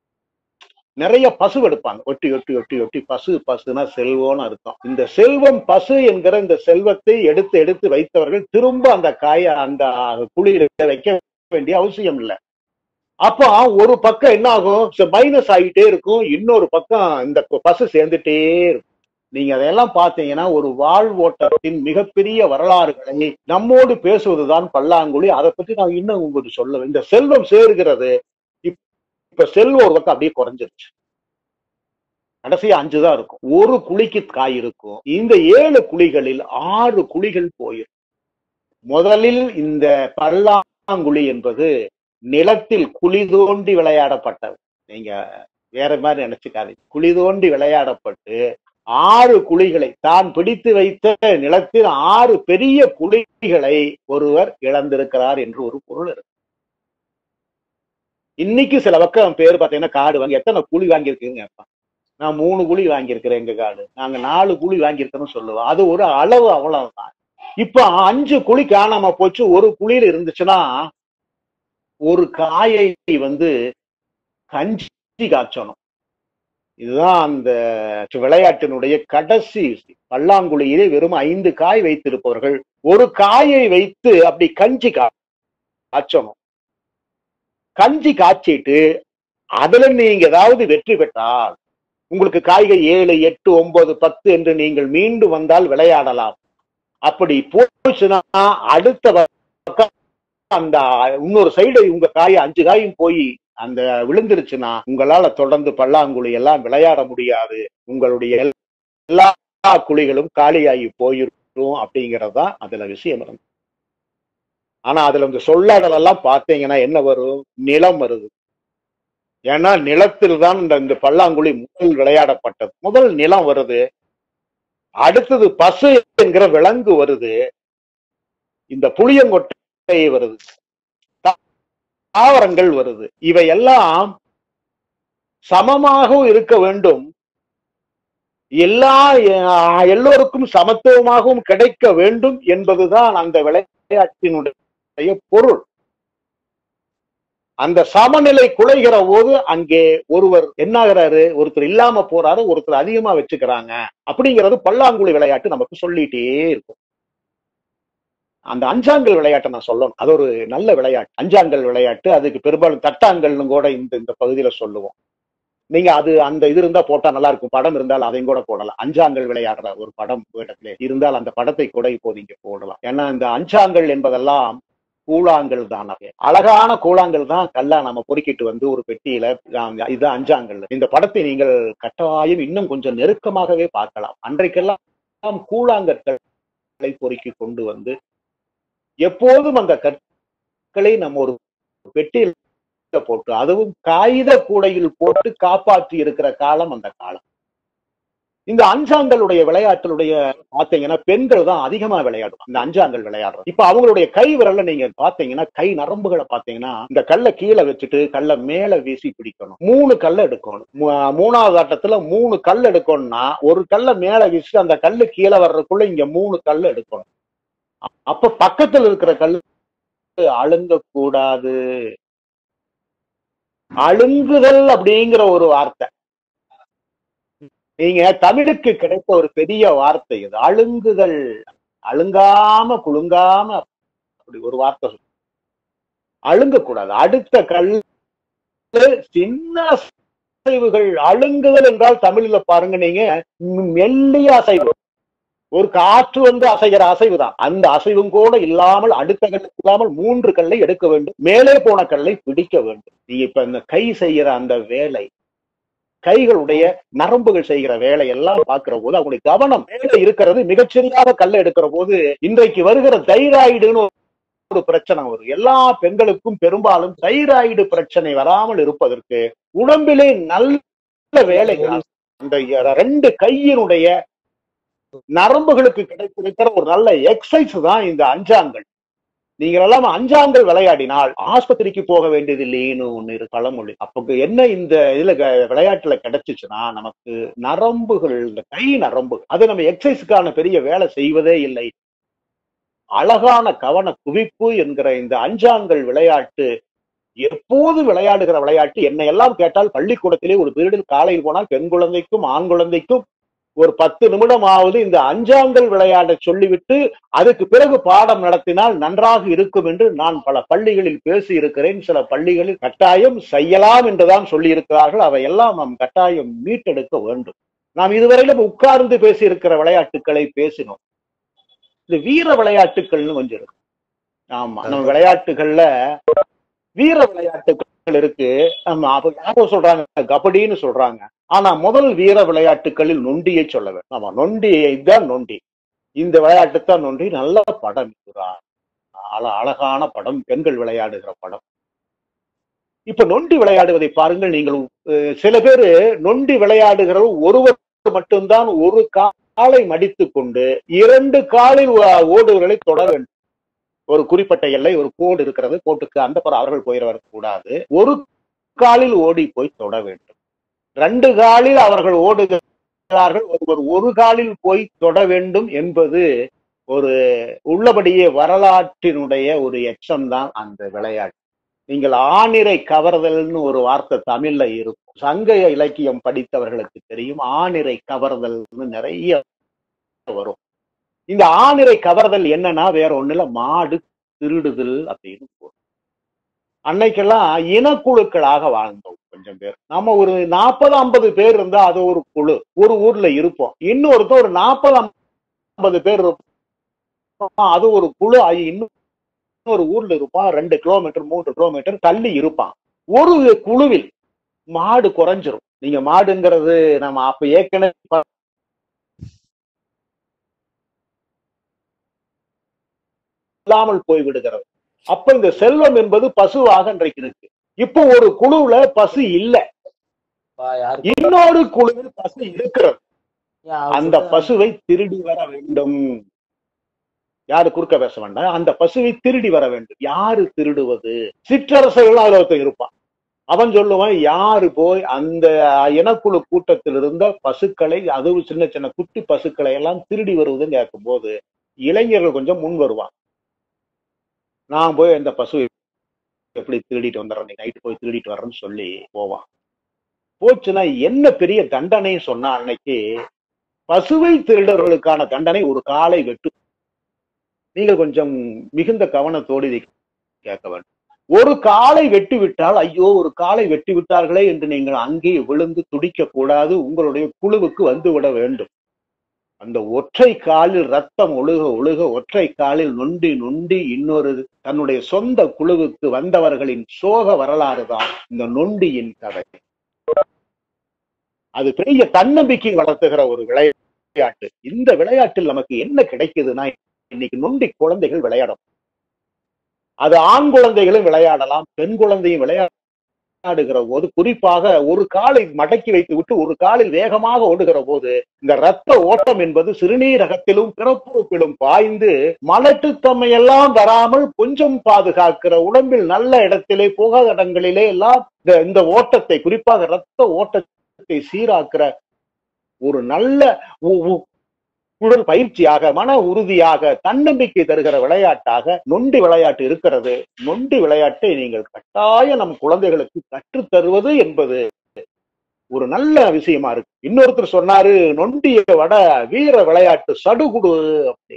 நிறைய பசு எடுப்பாங்க ஒட்டி ஒட்டி ஒட்டி ஒட்டி பசு பசுனா செல்வம்னு அர்த்தம் இந்த செல்வம் பசு என்கிற இந்த செல்வத்தை எடுத்து எடுத்து வைத்தவர்கள் திரும்ப அந்த காய அந்த குழியில வைக்க வேண்டிய அவசியம் இல்லை அப்ப ஒரு பக்கம் என்ன ஆகும் மைனஸ் ஆகிட்டே இருக்கும் இன்னொரு பக்கம் இந்த பசு சேர்ந்துட்டே இருக்கும் நீங்க அதையெல்லாம் பார்த்தீங்கன்னா ஒரு வாழ்வோட்டத்தின் மிகப்பெரிய வரலாறுகளை நம்மோடு பேசுவதுதான் பல்லாங்குழி அதை பத்தி நான் இன்னும் உங்களுக்கு சொல்லுவேன் இந்த செல்வம் சேர்கிறது இப்- இப்ப செல்வம் ஒரு பக்கம் அப்படியே குறைஞ்சிருச்சு கடைசியா அஞ்சு தான் இருக்கும் ஒரு குழிக்கு காய் இருக்கும் இந்த ஏழு குழிகளில் ஆறு குழிகள் போயிரும் முதலில் இந்த பல்லாங்குழி என்பது நிலத்தில் குழி தோண்டி விளையாடப்பட்டது நீங்க வேற மாதிரி நினைச்சுக்காதீங்க குழி தோண்டி விளையாடப்பட்டு ஆறு குழிகளை தான் பிடித்து வைத்த நிலத்தில் ஆறு பெரிய குழிகளை ஒருவர் இழந்திருக்கிறார் என்று ஒரு பொருள் இருக்கு இன்னைக்கு சில பக்கம் பேர் பார்த்தீங்கன்னா காடு வாங்கி எத்தனை குழி வாங்கியிருக்கீங்க கேட்பான். நான் மூணு குழி வாங்கியிருக்கிறேன் எங்க காடு நாங்க நாலு குழி வாங்கியிருக்கோம்னு சொல்லுவோம் அது ஒரு அளவு அவ்வளவுதான் இப்ப அஞ்சு குழி காணாம போச்சு ஒரு குழியில இருந்துச்சுன்னா ஒரு காயை வந்து கஞ்சி காய்ச்சணும் இதுதான் அந்த விளையாட்டினுடைய கடைசி பல்லாங்குழியிலே வெறும் ஐந்து காய் வைத்திருப்பவர்கள் ஒரு காயை வைத்து அப்படி கஞ்சி கா- காய்ச்சணும் கஞ்சி காய்ச்சிட்டு அதுல நீங்க ஏதாவது வெற்றி பெற்றால் உங்களுக்கு காய்கள் ஏழு எட்டு ஒன்பது பத்து என்று நீங்கள் மீண்டும் வந்தால் விளையாடலாம் அப்படி போச்சுன்னா அடுத்த பக்கம் அந்த இன்னொரு சைடு உங்க காய் அஞ்சு காயும் போய் அந்த விழுந்துருச்சுன்னா உங்களால தொடர்ந்து பல்லாங்குழி எல்லாம் விளையாட முடியாது உங்களுடைய எல்லா குழிகளும் காலியாகி போயிரும் அப்படிங்கிறது தான் அதுல விஷயம் இருக்கு ஆனா அதுல இந்த சொல்லாடல் எல்லாம் பார்த்தீங்கன்னா என்ன வரும் நிலம் வருது ஏன்னா நிலத்தில் தான் இந்த இந்த பல்லாங்குழி முதல் விளையாடப்பட்டது முதல் நிலம் வருது அடுத்தது பசு என்கிற விலங்கு வருது இந்த புளியங்கொட்டை வருது தா- தாவரங்கள் வருது இவையெல்லாம் சமமாகவும் இருக்க வேண்டும் எல்லா அஹ், எல்லோருக்கும் சமத்துவமாகவும் கிடைக்க வேண்டும் என்பதுதான் அந்த விளையாட்டினுடைய பொருள் அந்த சமநிலை குலைகிற போது அங்கே ஒருவர் என்ன ஆகுறாரு ஒருத்தர் இல்லாம போறாரு ஒருத்தர் அதிகமா வச்சுக்கிறாங்க அப்படிங்கிறது பல்லாங்குழி விளையாட்டு நமக்கு சொல்லிட்டே இருக்கும் அந்த அஞ்சாங்கல் விளையாட்டை நான் சொல்லணும் அது ஒரு நல்ல விளையாட்டு அஞ்சாங்கல் விளையாட்டு அதுக்கு பெரும்பாலும் தட்டாங்கல்னு கூட இந்த இந்த பகுதியில சொல்லுவோம் நீங்க அது அந்த இது இருந்தா போட்டா நல்லா இருக்கும் படம் இருந்தால் அதையும் கூட போடலாம் அஞ்சாங்கல் விளையாடுற ஒரு படம் இடத்துல இருந்தால் அந்த படத்தை கூட இப்போது இங்க போடலாம் ஏன்னா இந்த அஞ்சாங்கல் என்பதெல்லாம் கூழாங்கல் தான் அது. அழகான கூழாங்கல் தான் கல்லா நம்ம பொறுக்கிட்டு வந்து ஒரு பெட்டியில ஆம், இது அஞ்சாங்கல் இந்த படத்தை நீங்கள் கட்டாயம் இன்னும் கொஞ்சம் நெருக்கமாகவே பார்க்கலாம் அன்றைக்கெல்லாம் கூழாங்கற்களை பொறுக்கி கொண்டு வந்து எப்போதும் அந்த கற்களை நம்ம ஒரு பெட்டியில் போட்டு அதுவும் காகித கூடையில் போட்டு காப்பாற்றி இருக்கிற காலம் அந்த காலம் இந்த அஞ்சாங்களுடைய விளையாட்டுடைய பாத்தீங்கன்னா பெண்கள் தான் அதிகமா விளையாடுவாங்க இந்த அஞ்சாங்கல் விளையாடுறது இப்ப அவங்களுடைய கை விரல்ல நீங்க பாத்தீங்கன்னா கை நரம்புகளை பாத்தீங்கன்னா இந்த கல்லை கீழே வச்சுட்டு கல்லை மேல வீசி பிடிக்கணும் மூணு கல்லை எடுக்கணும் மூ- மூணாவது ஆட்டத்துல மூணு கல் எடுக்கணும்னா ஒரு கல்லை மேல வீசிட்டு அந்த கல்லு கீழே வர்றதுக்குள்ள இங்க மூணு கல் எடுக்கணும் அ- அப்ப பக்கத்துல இருக்கிற கல் அழுங்க கூடாது அழுங்குதல் அப்படிங்கிற ஒரு வார்த்தை நீங்க தமிழுக்கு கிடைத்த ஒரு பெரிய வார்த்தை இது அழுங்குதல் அழுங்காம குலுங்காம அப்படி ஒரு வார்த்தை சொல்லு. அழுங்கக்கூடாது அடுத்த கல் சின்ன அசைவுகள் அழுங்குதல் என்றால் தமிழ்ல பாருங்க நீங்க ம், மெல்லிய அசைவு ஒரு காற்று வந்து அசைகிற அசைவு தான் அந்த அசைவும் கூட இல்லாமல் அடுத்த கல் இல்லாமல் மூன்று கல்லை எடுக்க வேண்டும் மேலே போன கல்லை பிடிக்க வேண்டும் நீங்க இப்ப இந்த கை செய்கிற அந்த வேலை கைகளுடைய நரம்புகள் செய்கிற வேலை எல்லாம் பார்க்கிற போது அவங்களுடைய கவனம் மேலே இருக்கிறது மிகச்சரியாக கல்லை எடுக்கிற போது இன்றைக்கு வருகிற தைராய்டுன்னு ஒரு பிரச்சனை வரும் எல்லா பெண்களுக்கும் பெரும்பாலும் தைராய்டு பிரச்சனை வராமல் இருப்பதற்கு உடம்பிலே நல்ல வேலைகள் அந்த ரெண்டு கையினுடைய நரம்புகளுக்கு கிடைத்திருக்கிற ஒரு நல்ல எக்ஸசைஸ் தான் இந்த அஞ்சாங்கல் நீங்கள் எல்லாம் அஞ்சாங்கல் விளையாடினால் ஆஸ்பத்திரிக்கு போக வேண்டியது இல்லைன்னு ஒண்ணு இருக்கு பழமொழி அப்போ என்ன இந்த இதுல க- விளையாட்டுல கிடைச்சிச்சுன்னா நமக்கு நரம்புகள் இந்த கை நரம்பு அது நம்ம எக்ஸசைஸுக்கான பெரிய வேலை செய்வதே இல்லை அழகான கவன குவிப்பு என்கிற இந்த அஞ்சாங்கல் விளையாட்டு எப்போது விளையாடுகிற விளையாட்டு என்னை எல்லாம் கேட்டால் பள்ளிக்கூடத்திலே ஒரு பீரியடில் காலையில் போனால் பெண் குழந்தைக்கும் ஆண் குழந்தைக்கும் ஒரு பத்து நிமிடமாவது இந்த அஞ்சாங்கல் விளையாட சொல்லிவிட்டு அதுக்கு பிறகு பாடம் நடத்தினால் நன்றாக இருக்கும் என்று நான் பல பள்ளிகளில் பேசி இருக்கிறேன் சில பள்ளிகளில் கட்டாயம் செய்யலாம் என்றுதான் சொல்லி இருக்கிறார்கள் அவையெல்லாம் நாம் கட்டாயம் மீட்டெடுக்க வேண்டும் நாம் இதுவரையிலும் உட்கார்ந்து பேசி இருக்கிற விளையாட்டுக்களை பேசினோம் இந்த வீர விளையாட்டுகள்னு கொஞ்சம் இருக்கு ஆமா நம்ம விளையாட்டுகள்ல வீர விளையாட்டுகள் இருக்கு ஆமா அப்ப யாரோ சொல்றாங்க கபடின்னு சொல்றாங்க ஆனா முதல் வீர விளையாட்டுகளில் நொண்டியை சொல்ல வேண்டும் ஆமா நொண்டி இதுதான் நொண்டி இந்த விளையாட்டு தான் நொண்டி நல்ல படம் இதுடா. அழ அழகான படம் பெண்கள் விளையாடுகிற படம் இப்ப நொண்டி விளையாடுவதை பாருங்கள் நீங்கள் அஹ், சில பேரு நொண்டி விளையாடுகிற ஒருவர் மட்டும்தான் ஒரு காலை மடித்து கொண்டு இரண்டு காலில் ஓ- ஓடுவர்களை தொட வேண்டும் ஒரு குறிப்பிட்ட எல்லை ஒரு கோடு இருக்கிறது கோட்டுக்கு அந்த புறம் அவர்கள் போயிட கூடாது ஒரு காலில் ஓடி போய் தொட வேண்டும் ரெண்டு காலில் அவர்கள் ஓடுகிறார்கள் ஒருவர் ஒரு காலில் போய் தொட வேண்டும் என்பது ஒரு உள்ளபடியே வரலாற்றினுடைய ஒரு எச்சம் தான் அந்த விளையாட்டு நீங்கள் ஆணிரை கவர்தல்னு ஒரு வார்த்தை தமிழ்ல இருக்கும் சங்க இலக்கியம் படித்தவர்களுக்கு தெரியும் ஆணிரை கவர்தல்னு நிறைய வரும் இந்த ஆணிரை கவர்தல் என்னன்னா வேற ஒண்ணுல மாடு திருடுதல் அப்படின்னு போடும் அன்னைக்கெல்லாம் இனக்குழுக்களாக வாழ்ந்தோம் கொஞ்சம் பேர் நம்ம ஒரு நாற்பது ஐம்பது பேர் இருந்தா அது ஒரு குழு ஒரு ஊர்ல இருப்போம் இன்னொருத்தர் ஒரு நாற்பது ஐம்பது பேர் இருப்போம் அது ஒரு குழு ஆகி இன்னும் இன்னொரு ஊர்ல இருப்பான் ரெண்டு கிலோமீட்டர் மூன்று கிலோமீட்டர் தள்ளி இருப்பான் ஒரு குழுவில் மாடு குறைஞ்சிரும் நீங்க மாடுங்கிறது நம்ம அப்ப ஏற்கனவே ப- இல்லாமல் போய் விடுகிறது அப்ப இந்த செல்வம் என்பது பசுவாக இன்றைக்கு இருக்கு இப்போ ஒரு குழுவுல பசு இல்ல பா, யாருக்கு இன்னொரு குழுவில் பசு இருக்கிறது ஏன் அவர் அந்த சொல்றது- பசுவை திருடி வர வேண்டும் யாரு குறுக்க பேச வேண்டாம் அந்த பசுவை திருடி வர வேண்டும் யாரு திருடுவது சிற்றரசர்கள் அதுல ஒருத்தன் இருப்பான் அவன் சொல்லுவான் யாரு போய் அந்த இனக்குழு கூட்டத்தில் இருந்த பசுக்களை அதுவும் சின்ன சின்ன குட்டி பசுக்களை எல்லாம் திருடி வருவதுன்னு கேட்கும் போது இளைஞர்கள் கொஞ்சம் முன் வருவான் நான் போய் அந்த பசுவை எப்படி திருடிட்டு வந்துடுறேன் நைட்டு போய் திருடிட்டு வர்றேன்னு சொல்லி போவான் போச்சுன்னா என்ன பெரிய தண்டனை சொன்னா அன்னைக்கு பசுவை திருடர்களுக்கான தண்டனை ஒரு காலை வெட்டு நீங்கள் கொஞ்சம் மிகுந்த கவனத்தோடு இதை கேட்க வேண்டும் ஒரு காலை வெட்டி விட்டால் ஐயோ ஒரு காலை வெட்டி விட்டார்களே என்று நீங்கள் அங்கே விழுந்து துடிக்க கூடாது உங்களுடைய குழுவுக்கு வந்து விட வேண்டும் அந்த ஒற்றை காலில் ரத்தம் ஒழுக ஒழுக ஒற்றை காலில் நொண்டி நொண்டி இன்னொரு தன்னுடைய சொந்த குழுவுக்கு வந்தவர்களின் சோக வரலாறு தான் இந்த நொண்டியின் கதை அது பெரிய தன்னம்பிக்கை வளர்த்துகிற ஒரு விளையாட்டு இந்த விளையாட்டில் நமக்கு என்ன கிடைக்குதுன்னா இன்னைக்கு நொண்டி குழந்தைகள் விளையாடும் அது ஆண் குழந்தைகளும் விளையாடலாம் பெண் குழந்தையும் விளையாடுகிற போது குறிப்பாக ஒரு காலை மடக்கி வைத்து விட்டு ஒரு காலில் வேகமாக ஓடுகிற போது இந்த ரத்த ஓட்டம் என்பது சிறுநீரகத்திலும் பிறப்புறுப்பிலும் பாய்ந்து மலட்டுத்தன்மையெல்லாம் வராமல் கொஞ்சம் பாதுகாக்கிற உடம்பில் நல்ல இடத்திலே புகாத இடங்களிலே எல்லாம் இந்த இந்த ஓட்டத்தை குறிப்பாக ரத்த ஓட்டத்தை சீராக்குற ஒரு நல்ல உ- உ- உடல் பயிற்சியாக மன உறுதியாக தன்னம்பிக்கை தருகிற விளையாட்டாக நொண்டி விளையாட்டு இருக்கிறது நொண்டி விளையாட்டை நீங்கள் கட்டாயம் நம் குழந்தைகளுக்கு கற்றுத் தருவது என்பது ஒரு நல்ல விஷயமா இருக்கு இன்னொருத்தர் சொன்னாரு நொண்டிய வட வீர விளையாட்டு சடுகுடு அப்படி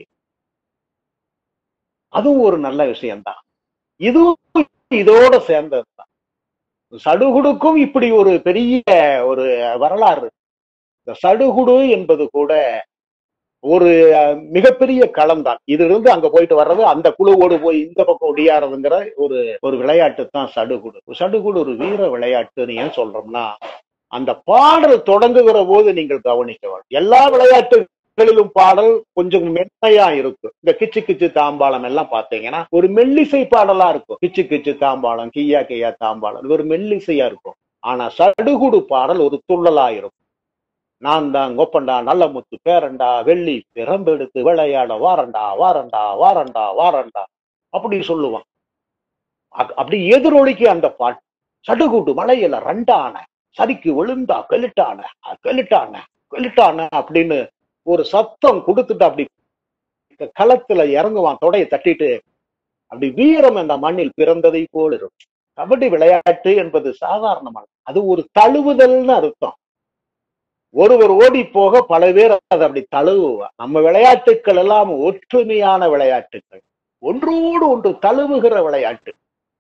அதுவும் ஒரு நல்ல விஷயம்தான் இதுவும் இதோட சேர்ந்ததுதான் சடுகுடுக்கும் இப்படி ஒரு பெரிய ஒரு வரலாறு இருக்கு. இந்த சடுகுடு என்பது கூட ஒரு அஹ், மிகப்பெரிய களம் தான் இது இருந்து அங்க போயிட்டு வர்றது அந்த குழுவோடு போய் இந்த பக்கம் ஒடியாறதுங்கிற ஒரு ஒரு விளையாட்டு தான் சடுகுடு சடுகுடு ஒரு வீர விளையாட்டுன்னு ஏன் சொல்றோம்னா அந்த பாடல் தொடங்குகிற போது நீங்கள் கவனிக்க வேண்டும் எல்லா விளையாட்டுகளிலும் பாடல் கொஞ்சம் மென்மையா இருக்கும் இந்த கிச்சு கிச்சு தாம்பாளம் எல்லாம் பாத்தீங்கன்னா ஒரு மெல்லிசை பாடலா இருக்கும் கிச்சு கிச்சு தாம்பாளம் கிய்யா கிய்யா தாம்பாளம் இது ஒரு மெல்லிசையா இருக்கும் ஆனா சடுகுடு பாடல் ஒரு துள்ளலா இருக்கும் நான் தான் கோப்பண்டா நல்ல முத்து பேரண்டா வெள்ளி பிரம்பெடுத்து விளையாட வாரண்டா வாரண்டா வாரண்டா வாரண்டா அப்படி சொல்லுவான் அ- அப்படி எதிரொலிக்கு அந்த பாட்டு சடுகுடு மலையில ரெண்டான சரிக்கு விழுந்தா கெலிட்டான கெலிட்டான கெலிட்டான அப்படின்னு ஒரு சத்தம் கொடுத்துட்டு அப்படி க- களத்துல இறங்குவான் தொடைய தட்டிட்டு அப்படி வீரம் அந்த மண்ணில் பிறந்ததை போல் இருக்கும் கபடி விளையாட்டு என்பது சாதாரணமான அது ஒரு தழுவுதல்னு அர்த்தம் ஒருவர் ஓடி போக பல பேர் அதை அப்படி தழுவுவார் நம்ம விளையாட்டுக்கள் எல்லாம் ஒற்றுமையான விளையாட்டுகள் ஒன்றோடு ஒன்று தழுவுகிற விளையாட்டு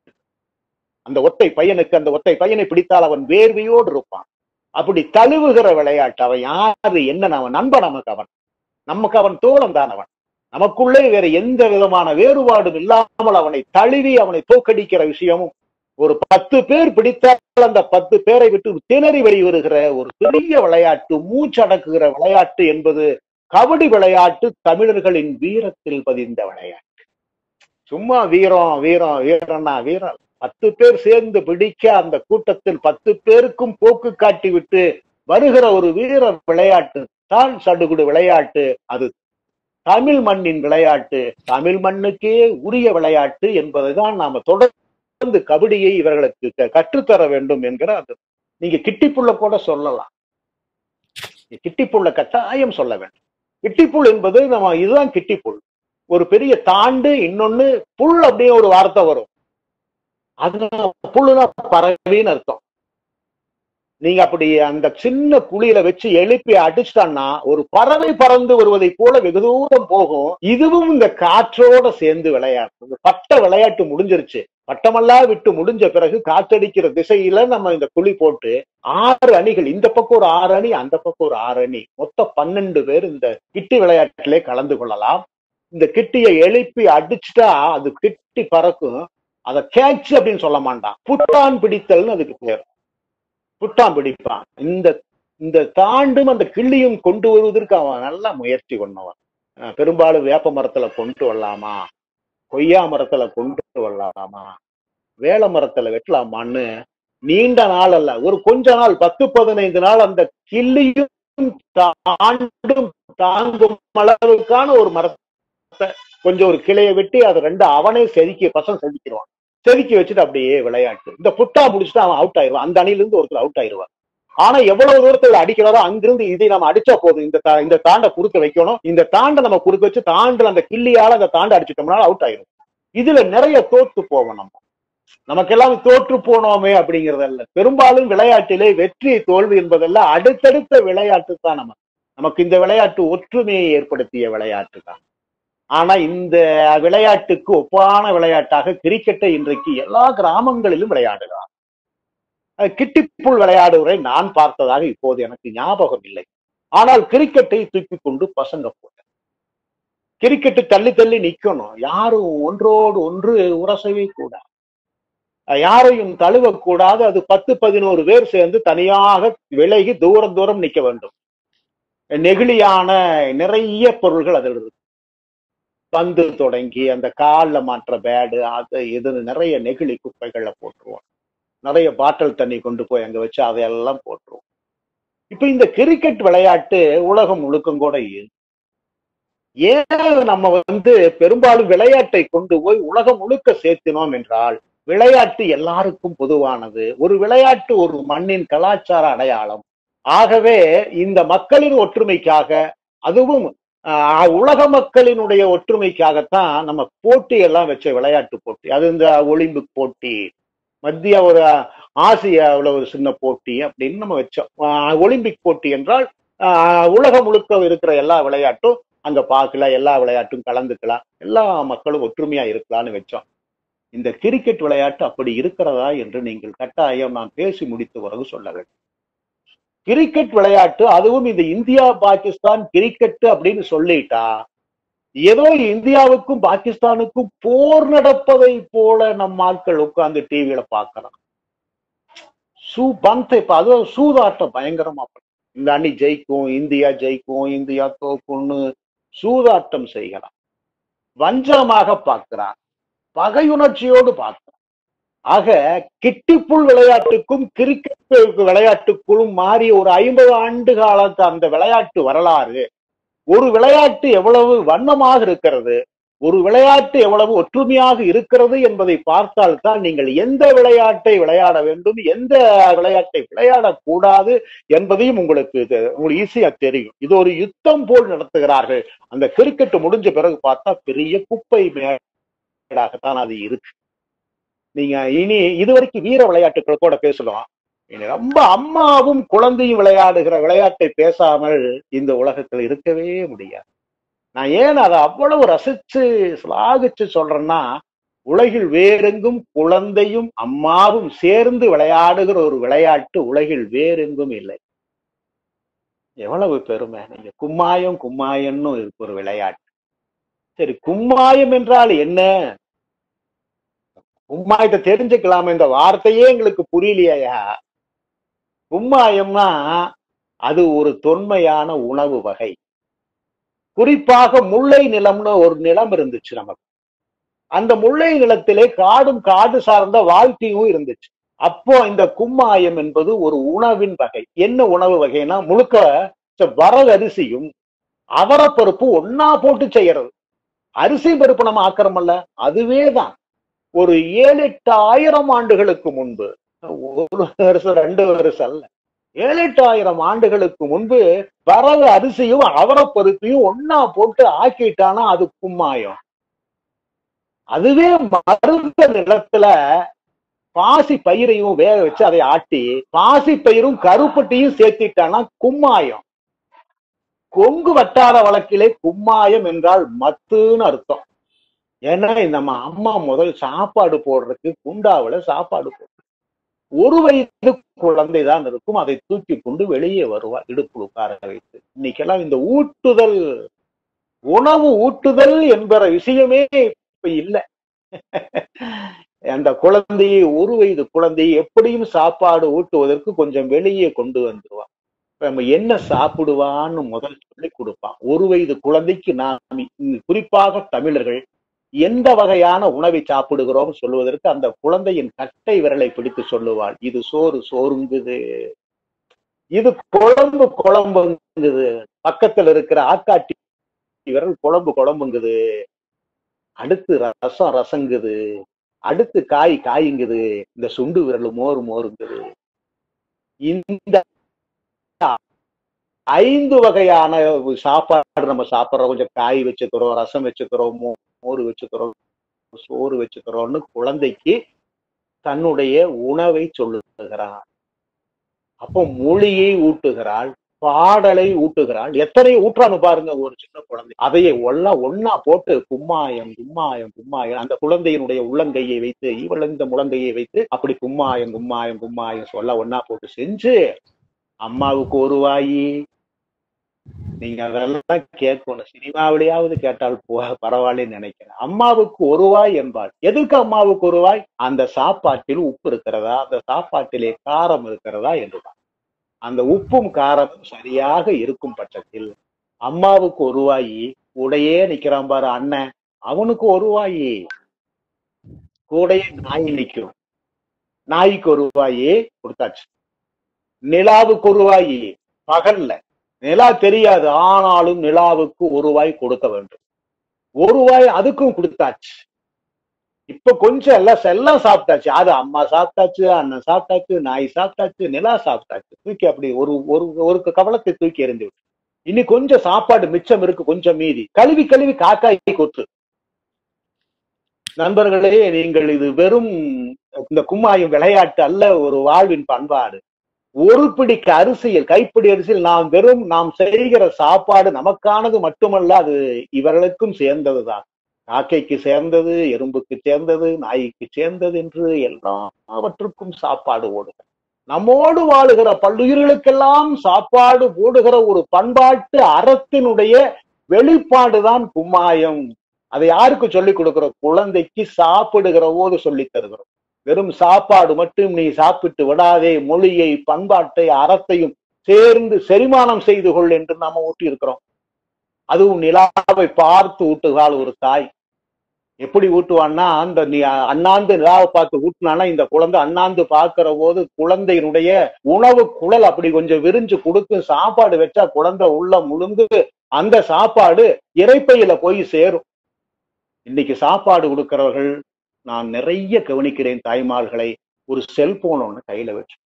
அந்த ஒத்தை பையனுக்கு அந்த ஒத்தை பையனை பிடித்தால் அவன் வேர்வையோடு இருப்பான் அப்படி தழுவுகிற விளையாட்டு அவன் யாரு என்ன அவன் நண்பன் நமக்கு அவன் நமக்கு அவன் தோழன் தான் அவன் நமக்குள்ளே வேற எந்த விதமான வேறுபாடும் இல்லாமல் அவனை தழுவி அவனை தோக்கடிக்கிற விஷயமும் ஒரு பத்து பேர் பிடித்தால் அந்த பத்து பேரை விட்டு திணறி வெளிவருகிற ஒரு பெரிய விளையாட்டு மூச்சடக்குகிற விளையாட்டு என்பது கபடி விளையாட்டு தமிழர்களின் வீரத்தில் பதிந்த விளையாட்டு சும்மா வீரம் வீரம் வீரம்னா வீரம் பத்து பேர் சேர்ந்து பிடிக்க அந்த கூட்டத்தில் பத்து பேருக்கும் போக்கு காட்டி விட்டு வருகிற ஒரு வீர விளையாட்டு தான் சடுகுடு விளையாட்டு அது தமிழ் மண்ணின் விளையாட்டு தமிழ் மண்ணுக்கே உரிய விளையாட்டு என்பதைதான் நாம தொடர்ந்து கபடியை இவர்களுக்கு க- கற்றுத்தர வேண்டும் என்கிற அது நீங்க கிட்டிப்புள்ள கூட சொல்லலாம் கிட்டிப்புள்ள கட்டாயம் சொல்ல வேண்டும் கிட்டிப்புள் என்பது நம்ம இதுதான் கிட்டிப்புள் ஒரு பெரிய தாண்டு இன்னொன்னு புல் அப்படியே ஒரு வார்த்தை வரும் அதுனா புல்லுனா பறவைன்னு அர்த்தம் நீங்க அப்படி அந்த சின்ன குழியில வச்சு எழுப்பி அடிச்சிட்டான்னா ஒரு பறவை பறந்து வருவதை போல வெகு தூரம் போகும் இதுவும் இந்த காற்றோட சேர்ந்து விளையாடும் இந்த பட்ட விளையாட்டு முடிஞ்சிருச்சு பட்டமெல்லாம் விட்டு முடிஞ்ச பிறகு காற்றடிக்கிற திசையில நம்ம இந்த குழி போட்டு ஆறு அணிகள் இந்த பக்கம் ஒரு ஆறு அணி அந்த பக்கம் ஒரு ஆறு அணி மொத்தம் பன்னெண்டு பேர் இந்த கிட்டி விளையாட்டிலே கலந்து கொள்ளலாம் இந்த கிட்டியை எழுப்பி அடிச்சுட்டா அது கிட்டி பறக்கும் அதை கேட்ச் அப்படின்னு சொல்ல மாட்டான் புட்டான் பிடித்தல்னு அதுக்கு பேர் புட்டான் பிடிப்பான் இந்த இந்த தாண்டும் அந்த கிள்ளியும் கொண்டு வருவதற்கு அவன் நல்லா முயற்சி பண்ணவன் அஹ் பெரும்பாலும் வேப்ப மரத்துல கொண்டு வரலாமா கொய்யா மரத்துல கொண்டு வரலாமா வேல மரத்துல வெட்டலாமான்னு நீண்ட நாள் அல்ல ஒரு கொஞ்ச நாள் பத்து பதினைந்து நாள் அந்த கிள்ளியும் தாண்டும் தாங்கும் அளவுக்கான ஒரு மரத்தை கொஞ்சம் ஒரு கிளையை வெட்டி அதை ரெண்டு அவனே செதுக்கி பசங்க செதுக்கிடுவான் செதுக்கி வச்சுட்டு அப்படியே விளையாட்டு இந்த புட்டா முடிச்சுட்டு அவன் அவுட் ஆயிடுவான் அந்த அணில இருந்து ஒருத்தர் அவுட் ஆயிடுவான் ஆனா எவ்வளவு தூரத்துல அடிக்கிறாரோ அங்கிருந்து இதை நம்ம அடிச்சா போதும் இந்த தா- இந்த தாண்டை குறுக்க வைக்கணும் இந்த தாண்டை நம்ம குறுக்க வச்சு தாண்டுல அந்த கிள்ளியால அந்த தாண்டை அடிச்சிட்டோம்னா அவுட் ஆயிடும் இதுல நிறைய தோத்து போவோம் நம்ம நமக்கெல்லாம் தோற்று போனோமே அப்படிங்கறது அல்ல பெரும்பாலும் விளையாட்டிலே வெற்றி தோல்வி என்பதெல்லாம் அடுத்தடுத்த விளையாட்டு தான் நம்ம நமக்கு இந்த விளையாட்டு ஒற்றுமையை ஏற்படுத்திய விளையாட்டு தான் ஆனா இந்த விளையாட்டுக்கு ஒப்பான விளையாட்டாக கிரிக்கெட்டை இன்றைக்கு எல்லா கிராமங்களிலும் விளையாடுகிறார் அஹ் கிட்டிப்புள் விளையாடுவதை நான் பார்த்ததாக இப்போது எனக்கு ஞாபகம் இல்லை ஆனால் கிரிக்கெட்டை தூக்கி கொண்டு பசங்க போல கிரிக்கெட்டு தள்ளி தள்ளி நிக்கணும் யாரும் ஒன்றோடு ஒன்று உரசவே கூடாது அஹ் யாரையும் தழுவக்கூடாது அது பத்து பதினோரு பேர் சேர்ந்து தனியாக விலகி தூரம் தூரம் நிக்க வேண்டும் நெகிழியான நிறைய பொருள்கள் அதில் இருக்கு பந்து தொடங்கி அந்த கால்ல மாற்ற பேடு அது இதுன்னு நிறைய நெகிழி குப்பைகள்ல போட்டுருவோம் நிறைய பாட்டில் தண்ணி கொண்டு போய் அங்க வச்சு அதையெல்லாம் போட்டுருவோம் இப்ப இந்த கிரிக்கெட் விளையாட்டு உலகம் முழுக்கம் கூட இருக்கு. ஏன் நம்ம வந்து பெரும்பாலும் விளையாட்டை கொண்டு போய் உலகம் முழுக்க சேர்த்தினோம் என்றால் விளையாட்டு எல்லாருக்கும் பொதுவானது ஒரு விளையாட்டு ஒரு மண்ணின் கலாச்சார அடையாளம் ஆகவே இந்த மக்களின் ஒற்றுமைக்காக அதுவும் ஆஹ், உலக மக்களினுடைய ஒற்றுமைக்காகத்தான் நம்ம போட்டி எல்லாம் வச்ச விளையாட்டு போட்டி அது இந்த ஒலிம்பிக் போட்டி மத்திய ஒரு ஆசியாவில் ஒரு சின்ன போட்டி அப்படின்னு நம்ம வச்சோம் ஆஹ், ஒலிம்பிக் போட்டி என்றால் ஆஹ், உலகம் முழுக்க இருக்கிற எல்லா விளையாட்டும் அங்க பார்க்கலாம் எல்லா விளையாட்டும் கலந்துக்கலாம் எல்லா மக்களும் ஒற்றுமையா இருக்கலாம்னு வச்சோம் இந்த கிரிக்கெட் விளையாட்டு அப்படி இருக்கிறதா என்று நீங்கள் கட்டாயம் நான் பேசி முடித்த பிறகு சொல்ல வேண்டும் கிரிக்கெட் விளையாட்டு அதுவும் இந்த இந்தியா பாகிஸ்தான் கிரிக்கெட் அப்படின்னு சொல்லிட்டா ஏதோ இந்தியாவுக்கும் பாகிஸ்தானுக்கும் போர் நடப்பதை போல நம்ம ஆட்கள் உட்கார்ந்து டிவியில பாக்குறோம் சூ பந்த் இப்ப அதுவும் சூதாட்டம் பயங்கரமா பண்ணும். இந்த அணி ஜெயிக்கும் இந்தியா ஜெயிக்கும் இந்தியா தோக்கும்னு சூதாட்டம் செய்கிறான் வஞ்சகமாக பார்க்கிறான் பகையுணர்ச்சியோடு பார்க்கிறான் ஆக கிட்டிப்புள் விளையாட்டுக்கும் கிரிக்கெட் விளையாட்டுக்குள்ளும் மாறிய ஒரு ஐம்பது ஆண்டு காலத்து அந்த விளையாட்டு வரலாறு ஒரு விளையாட்டு எவ்வளவு வண்ணமாக இருக்கிறது ஒரு விளையாட்டு எவ்வளவு ஒற்றுமையாக இருக்கிறது என்பதை பார்த்தால்தான் நீங்கள் எந்த விளையாட்டை விளையாட வேண்டும் எந்த விளையாட்டை விளையாடக்கூடாது என்பதையும் உங்களுக்கு இது- உங்களுக்கு ஈஸியா தெரியும் இது ஒரு யுத்தம் போல் நடத்துகிறார்கள் அந்த கிரிக்கெட் முடிஞ்ச பிறகு பார்த்தா பெரிய குப்பை மேடாகத்தான் அது இருக்கு நீங்க இனி இதுவரைக்கும் வீர விளையாட்டுகள் கூட பேசலாம் இனி ரொம்ப அம்மாவும் குழந்தையும் விளையாடுகிற விளையாட்டை பேசாமல் இந்த உலகத்தில் இருக்கவே முடியாது நான் ஏன் அதை அவ்வளவு ரசிச்சு சிலாகிச்சு சொல்றேன்னா உலகில் வேறெங்கும் குழந்தையும் அம்மாவும் சேர்ந்து விளையாடுகிற ஒரு விளையாட்டு உலகில் வேறெங்கும் இல்லை எவ்வளவு பெருமை நீங்க கும்மாயம் கும்மாயம்னு இருக்கு ஒரு விளையாட்டு சரி கும்மாயம் என்றால் என்ன கும்மாயத்தை தெரிஞ்சுக்கலாம் இந்த வார்த்தையே எங்களுக்கு புரியலையா கும்மாயம்னா அது ஒரு தொன்மையான உணவு வகை குறிப்பாக முல்லை நிலம்னு ஒரு நிலம் இருந்துச்சு நமக்கு அந்த முல்லை நிலத்திலே காடும் காடு சார்ந்த வாழ்க்கையும் இருந்துச்சு அப்போ இந்த கும்மாயம் என்பது ஒரு உணவின் வகை என்ன உணவு வகைனா முழுக்க ச- வரகரிசியும் அவரப்பருப்பு ஒன்னா போட்டு செய்யறது அரிசி பருப்பு நம்ம ஆக்கிறோமல்ல அதுவே தான் ஒரு ஏழு எட்டு ஆயிரம் ஆண்டுகளுக்கு முன்பு ஒரு வருஷம் ரெண்டு வருஷம் அல்ல ஏழு எட்டு ஆயிரம் ஆண்டுகளுக்கு முன்பு வரகு அரிசியும் அவரப்பருப்பையும் ஒன்னா போட்டு ஆக்கிட்டானா அது கும்மாயம் அதுவே மருந்த நிலத்துல பாசி பயிரையும் வேக வச்சு அதை ஆட்டி பாசி பயிரும் கருப்பட்டியும் சேர்த்திட்டானா கும்மாயம் கொங்கு வட்டார வழக்கிலே கும்மாயம் என்றால் மத்துன்னு அர்த்தம் ஏன்னா நம்ம அம்மா முதல் சாப்பாடு போடுறதுக்கு குண்டாவுல சாப்பாடு போடுறது ஒரு வயது குழந்தை தான் இருக்கும் அதை தூக்கி கொண்டு வெளியே வருவா இடுப்பு உட்கார வைத்து இன்னைக்கெல்லாம் இந்த ஊட்டுதல் உணவு ஊட்டுதல் என்கிற விஷயமே இப்ப இல்லை அந்த குழந்தையை ஒரு வயது குழந்தையை எப்படியும் சாப்பாடு ஊட்டுவதற்கு கொஞ்சம் வெளியே கொண்டு வந்துருவான் இப்ப நம்ம என்ன சாப்பிடுவான்னு முதல் சொல்லி கொடுப்பான் ஒரு வயது குழந்தைக்கு நாம் இ- குறிப்பாக தமிழர்கள் எந்த வகையான உணவை சாப்பிடுகிறோம் சொல்லுவதற்கு அந்த குழந்தையின் கட்டை விரலை பிடித்து சொல்லுவாள் இது சோறு சோறுங்குது இது குழம்பு குழம்புங்குது பக்கத்துல இருக்கிற ஆக்காட்டி விரல் குழம்பு குழம்புங்குது அடுத்து ரசம் ரசங்குது அடுத்து காய் காய்ங்குது இந்த சுண்டு விரல் மோர் மோருங்குது இந்த ஐந்து வகையான சாப்பாடு நம்ம சாப்பிடுறோம் கொஞ்சம் காய் வச்சுக்கிறோம் ரசம் வச்சுக்கிறோம் மோ- மோர் வச்சுக்கிறோம் சோறு வச்சுக்கிறோம்னு குழந்தைக்கு தன்னுடைய உணவை சொல்லுகிறாள் அப்போ மொழியை ஊட்டுகிறாள் பாடலை ஊட்டுகிறாள் எத்தனை ஊற்றான்னு பாருங்க ஒரு சின்ன குழந்தை அதையே எல்லாம் ஒன்னா போட்டு கும்மாயம் கும்மாயம் கும்மாயம் அந்த குழந்தையினுடைய உள்ளங்கையை வைத்து இவள் இந்த முழங்கையை வைத்து அப்படி கும்மாயம் கும்மாயம் கும்மாயம் சொல்ல ஒன்னா போட்டு செஞ்சு அம்மாவுக்கு ஒரு வாயி நீங்க அதெல்லாம் கேட்கணும் சினிமாவிலேயாவது கேட்டால் போ பரவாயில்லன்னு நினைக்கிறேன் அம்மாவுக்கு ஒரு வாய் என்பாள் எதுக்கு அம்மாவுக்கு ஒரு வாய் அந்த சாப்பாட்டில் உப்பு இருக்கிறதா அந்த சாப்பாட்டிலே காரம் இருக்கிறதா என்றுதான் அந்த உப்பும் காரமும் சரியாக இருக்கும் பட்சத்தில் அம்மாவுக்கு ஒரு வாயி கூடையே நிக்கிறான் பாரு அண்ணன் அவனுக்கு ஒரு வாயி கூடையே நாய் நிக்கும் நாய்க்கு ஒரு வாயி கொடுத்தாச்சு நிலாவுக்கு ஒரு வாயி பகல்ல நிலா தெரியாது ஆனாலும் நிலாவுக்கு ஒரு வாய் கொடுக்க வேண்டும் ஒரு வாய் அதுக்கும் கொடுத்தாச்சு இப்ப கொஞ்சம் எல்லாம் எல்லாம் சாப்பிட்டாச்சு அது அம்மா சாப்பிட்டாச்சு அண்ணன் சாப்பிட்டாச்சு நாய் சாப்பிட்டாச்சு நிலா சாப்பிட்டாச்சு தூக்கி அப்படி ஒரு ஒரு ஒரு கவலத்தை தூக்கி எறிந்து விட்டு இனி கொஞ்சம் சாப்பாடு மிச்சம் இருக்கு கொஞ்சம் மீதி கழுவி கழுவி காக்காய் கொத்து நண்பர்களே நீங்கள் இது வெறும் இந்த கும்மாயம் விளையாட்டு அல்ல ஒரு வாழ்வின் பண்பாடு ஒரு பிடிக்கு அரிசியில் கைப்பிடி அரிசியில் நாம் வெறும் நாம் செய்கிற சாப்பாடு நமக்கானது மட்டுமல்ல அது இவர்களுக்கும் சேர்ந்ததுதான் காக்கைக்கு சேர்ந்தது எறும்புக்கு சேர்ந்தது நாய்க்கு சேர்ந்தது என்று எல்லாவற்றுக்கும் சாப்பாடு ஓடுக நம்மோடு வாழுகிற பல்லுயிர்களுக்கெல்லாம் சாப்பாடு போடுகிற ஒரு பண்பாட்டு அறத்தினுடைய வெளிப்பாடுதான் கும்மாயம் அதை யாருக்கு சொல்லிக் கொடுக்கிறோம் குழந்தைக்கு சாப்பிடுகிற போது சொல்லித் தருகிறோம் வெறும் சாப்பாடு மட்டும் நீ சாப்பிட்டு விடாதே மொழியை பண்பாட்டை அறத்தையும் சேர்ந்து செரிமானம் செய்து கொள் என்று நாம ஊட்டி இருக்கிறோம் அதுவும் நிலாவை பார்த்து ஊட்டுகால் ஒரு தாய் எப்படி ஊட்டுவான்னா அந்த நீ அண்ணாந்து நிலாவை பார்த்து ஊட்டினானா இந்த குழந்தை அண்ணாந்து பார்க்கிற போது குழந்தையினுடைய உணவு குழல் அப்படி கொஞ்சம் விரிஞ்சு கொடுத்து சாப்பாடு வச்சா குழந்தை உள்ள முழுந்து அந்த சாப்பாடு இறைப்பையில போய் சேரும் இன்னைக்கு சாப்பாடு கொடுக்கிறவர்கள் நான் நிறைய கவனிக்கிறேன் தாய்மார்களை ஒரு செல்போன் ஒண்ணு கையில வச்சு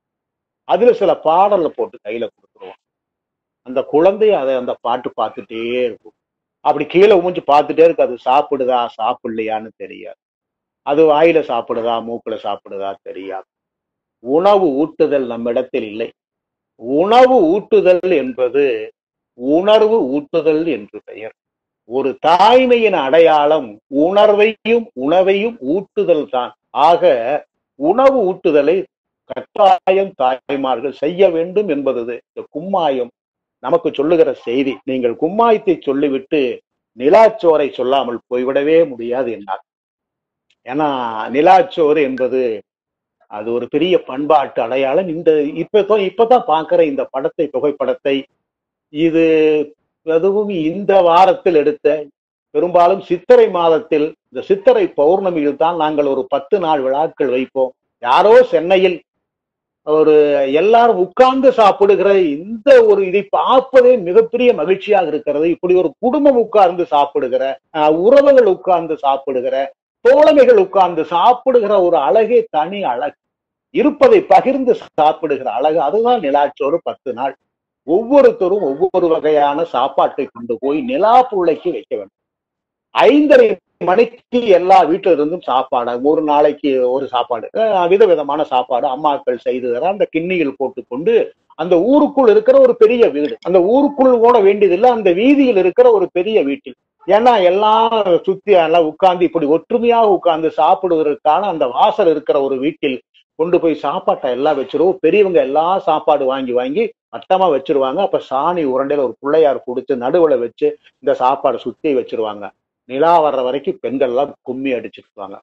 அதுல சில பாடல்ல போட்டு கையில கொடுத்துருவோம் அந்த குழந்தை அதை அந்த பாட்டு பார்த்துட்டே இருக்கும் அப்படி கீழே ஊஞ்சி பார்த்துட்டே இருக்கு அது சாப்பிடுதா சாப்பிடலையான்னு தெரியாது அது வாயில சாப்பிடுதா மூக்குல சாப்பிடுதா தெரியாது உணவு ஊட்டுதல் நம்மிடத்தில் இல்லை உணவு ஊட்டுதல் என்பது உணர்வு ஊட்டுதல் என்று பெயர் ஒரு தாய்மையின் அடையாளம் உணர்வையும் உணவையும் ஊட்டுதல் தான் ஆக உணவு ஊட்டுதலை கட்டாயம் தாய்மார்கள் செய்ய வேண்டும் என்பது இந்த கும்மாயம் நமக்கு சொல்லுகிற செய்தி நீங்கள் கும்மாயத்தை சொல்லிவிட்டு நிலாச்சோரை சொல்லாமல் போய்விடவே முடியாது என்னால் ஏன்னா நிலாச்சோறு என்பது அது ஒரு பெரிய பண்பாட்டு அடையாளம் இந்த இப்பதான் இப்பதான் பாக்குற இந்த படத்தை புகைப்படத்தை இது அதுவும் இந்த வாரத்தில் எடுத்த பெரும்பாலும் சித்திரை மாதத்தில் இந்த சித்திரை பௌர்ணமியில் தான் நாங்கள் ஒரு பத்து நாள் விழாக்கள் வைப்போம் யாரோ சென்னையில் ஒரு எல்லாரும் உட்கார்ந்து சாப்பிடுகிற இந்த ஒரு இதை பார்ப்பதே மிகப்பெரிய மகிழ்ச்சியாக இருக்கிறது இப்படி ஒரு குடும்பம் உட்கார்ந்து சாப்பிடுகிற அஹ், உறவுகள் உட்கார்ந்து சாப்பிடுகிற தோழமைகள் உட்கார்ந்து சாப்பிடுகிற ஒரு அழகே தனி அழகு இருப்பதை பகிர்ந்து சாப்பிடுகிற அழகு அதுதான் நிலாச்சோறு பத்து நாள் ஒவ்வொருத்தரும் ஒவ்வொரு வகையான சாப்பாட்டை கொண்டு போய் நிலா புள்ளைக்கு வைக்க வேண்டும் ஐந்தரை மணிக்கு எல்லா வீட்டில இருந்தும் சாப்பாடு ஒரு நாளைக்கு ஒரு சாப்பாடு அஹ் விதவிதமான சாப்பாடு அம்மாக்கள் செய்து தர அந்த கிண்ணியில் போட்டுக்கொண்டு அந்த ஊருக்குள் இருக்கிற ஒரு பெரிய வீடு அந்த ஊருக்குள் ஓட வேண்டியதில்லை அந்த வீதியில் இருக்கிற ஒரு பெரிய வீட்டில் ஏன்னா எல்லாம் சுத்தி எல்லாம் உட்கார்ந்து இப்படி ஒற்றுமையாக உட்கார்ந்து சாப்பிடுவதற்கான அந்த வாசல் இருக்கிற ஒரு வீட்டில் கொண்டு போய் சாப்பாட்டை எல்லாம் வச்சிருவோம் பெரியவங்க எல்லாம் சாப்பாடு வாங்கி வாங்கி மட்டமா வச்சிருவாங்க அப்ப சாணி உருண்டையில ஒரு பிள்ளையார் கொடுத்து நடுவுல வச்சு இந்த சாப்பாடை சுத்தி வச்சிருவாங்க நிலா வர்ற வரைக்கும் பெண்கள் எல்லாம் கும்மி அடிச்சிருப்பாங்க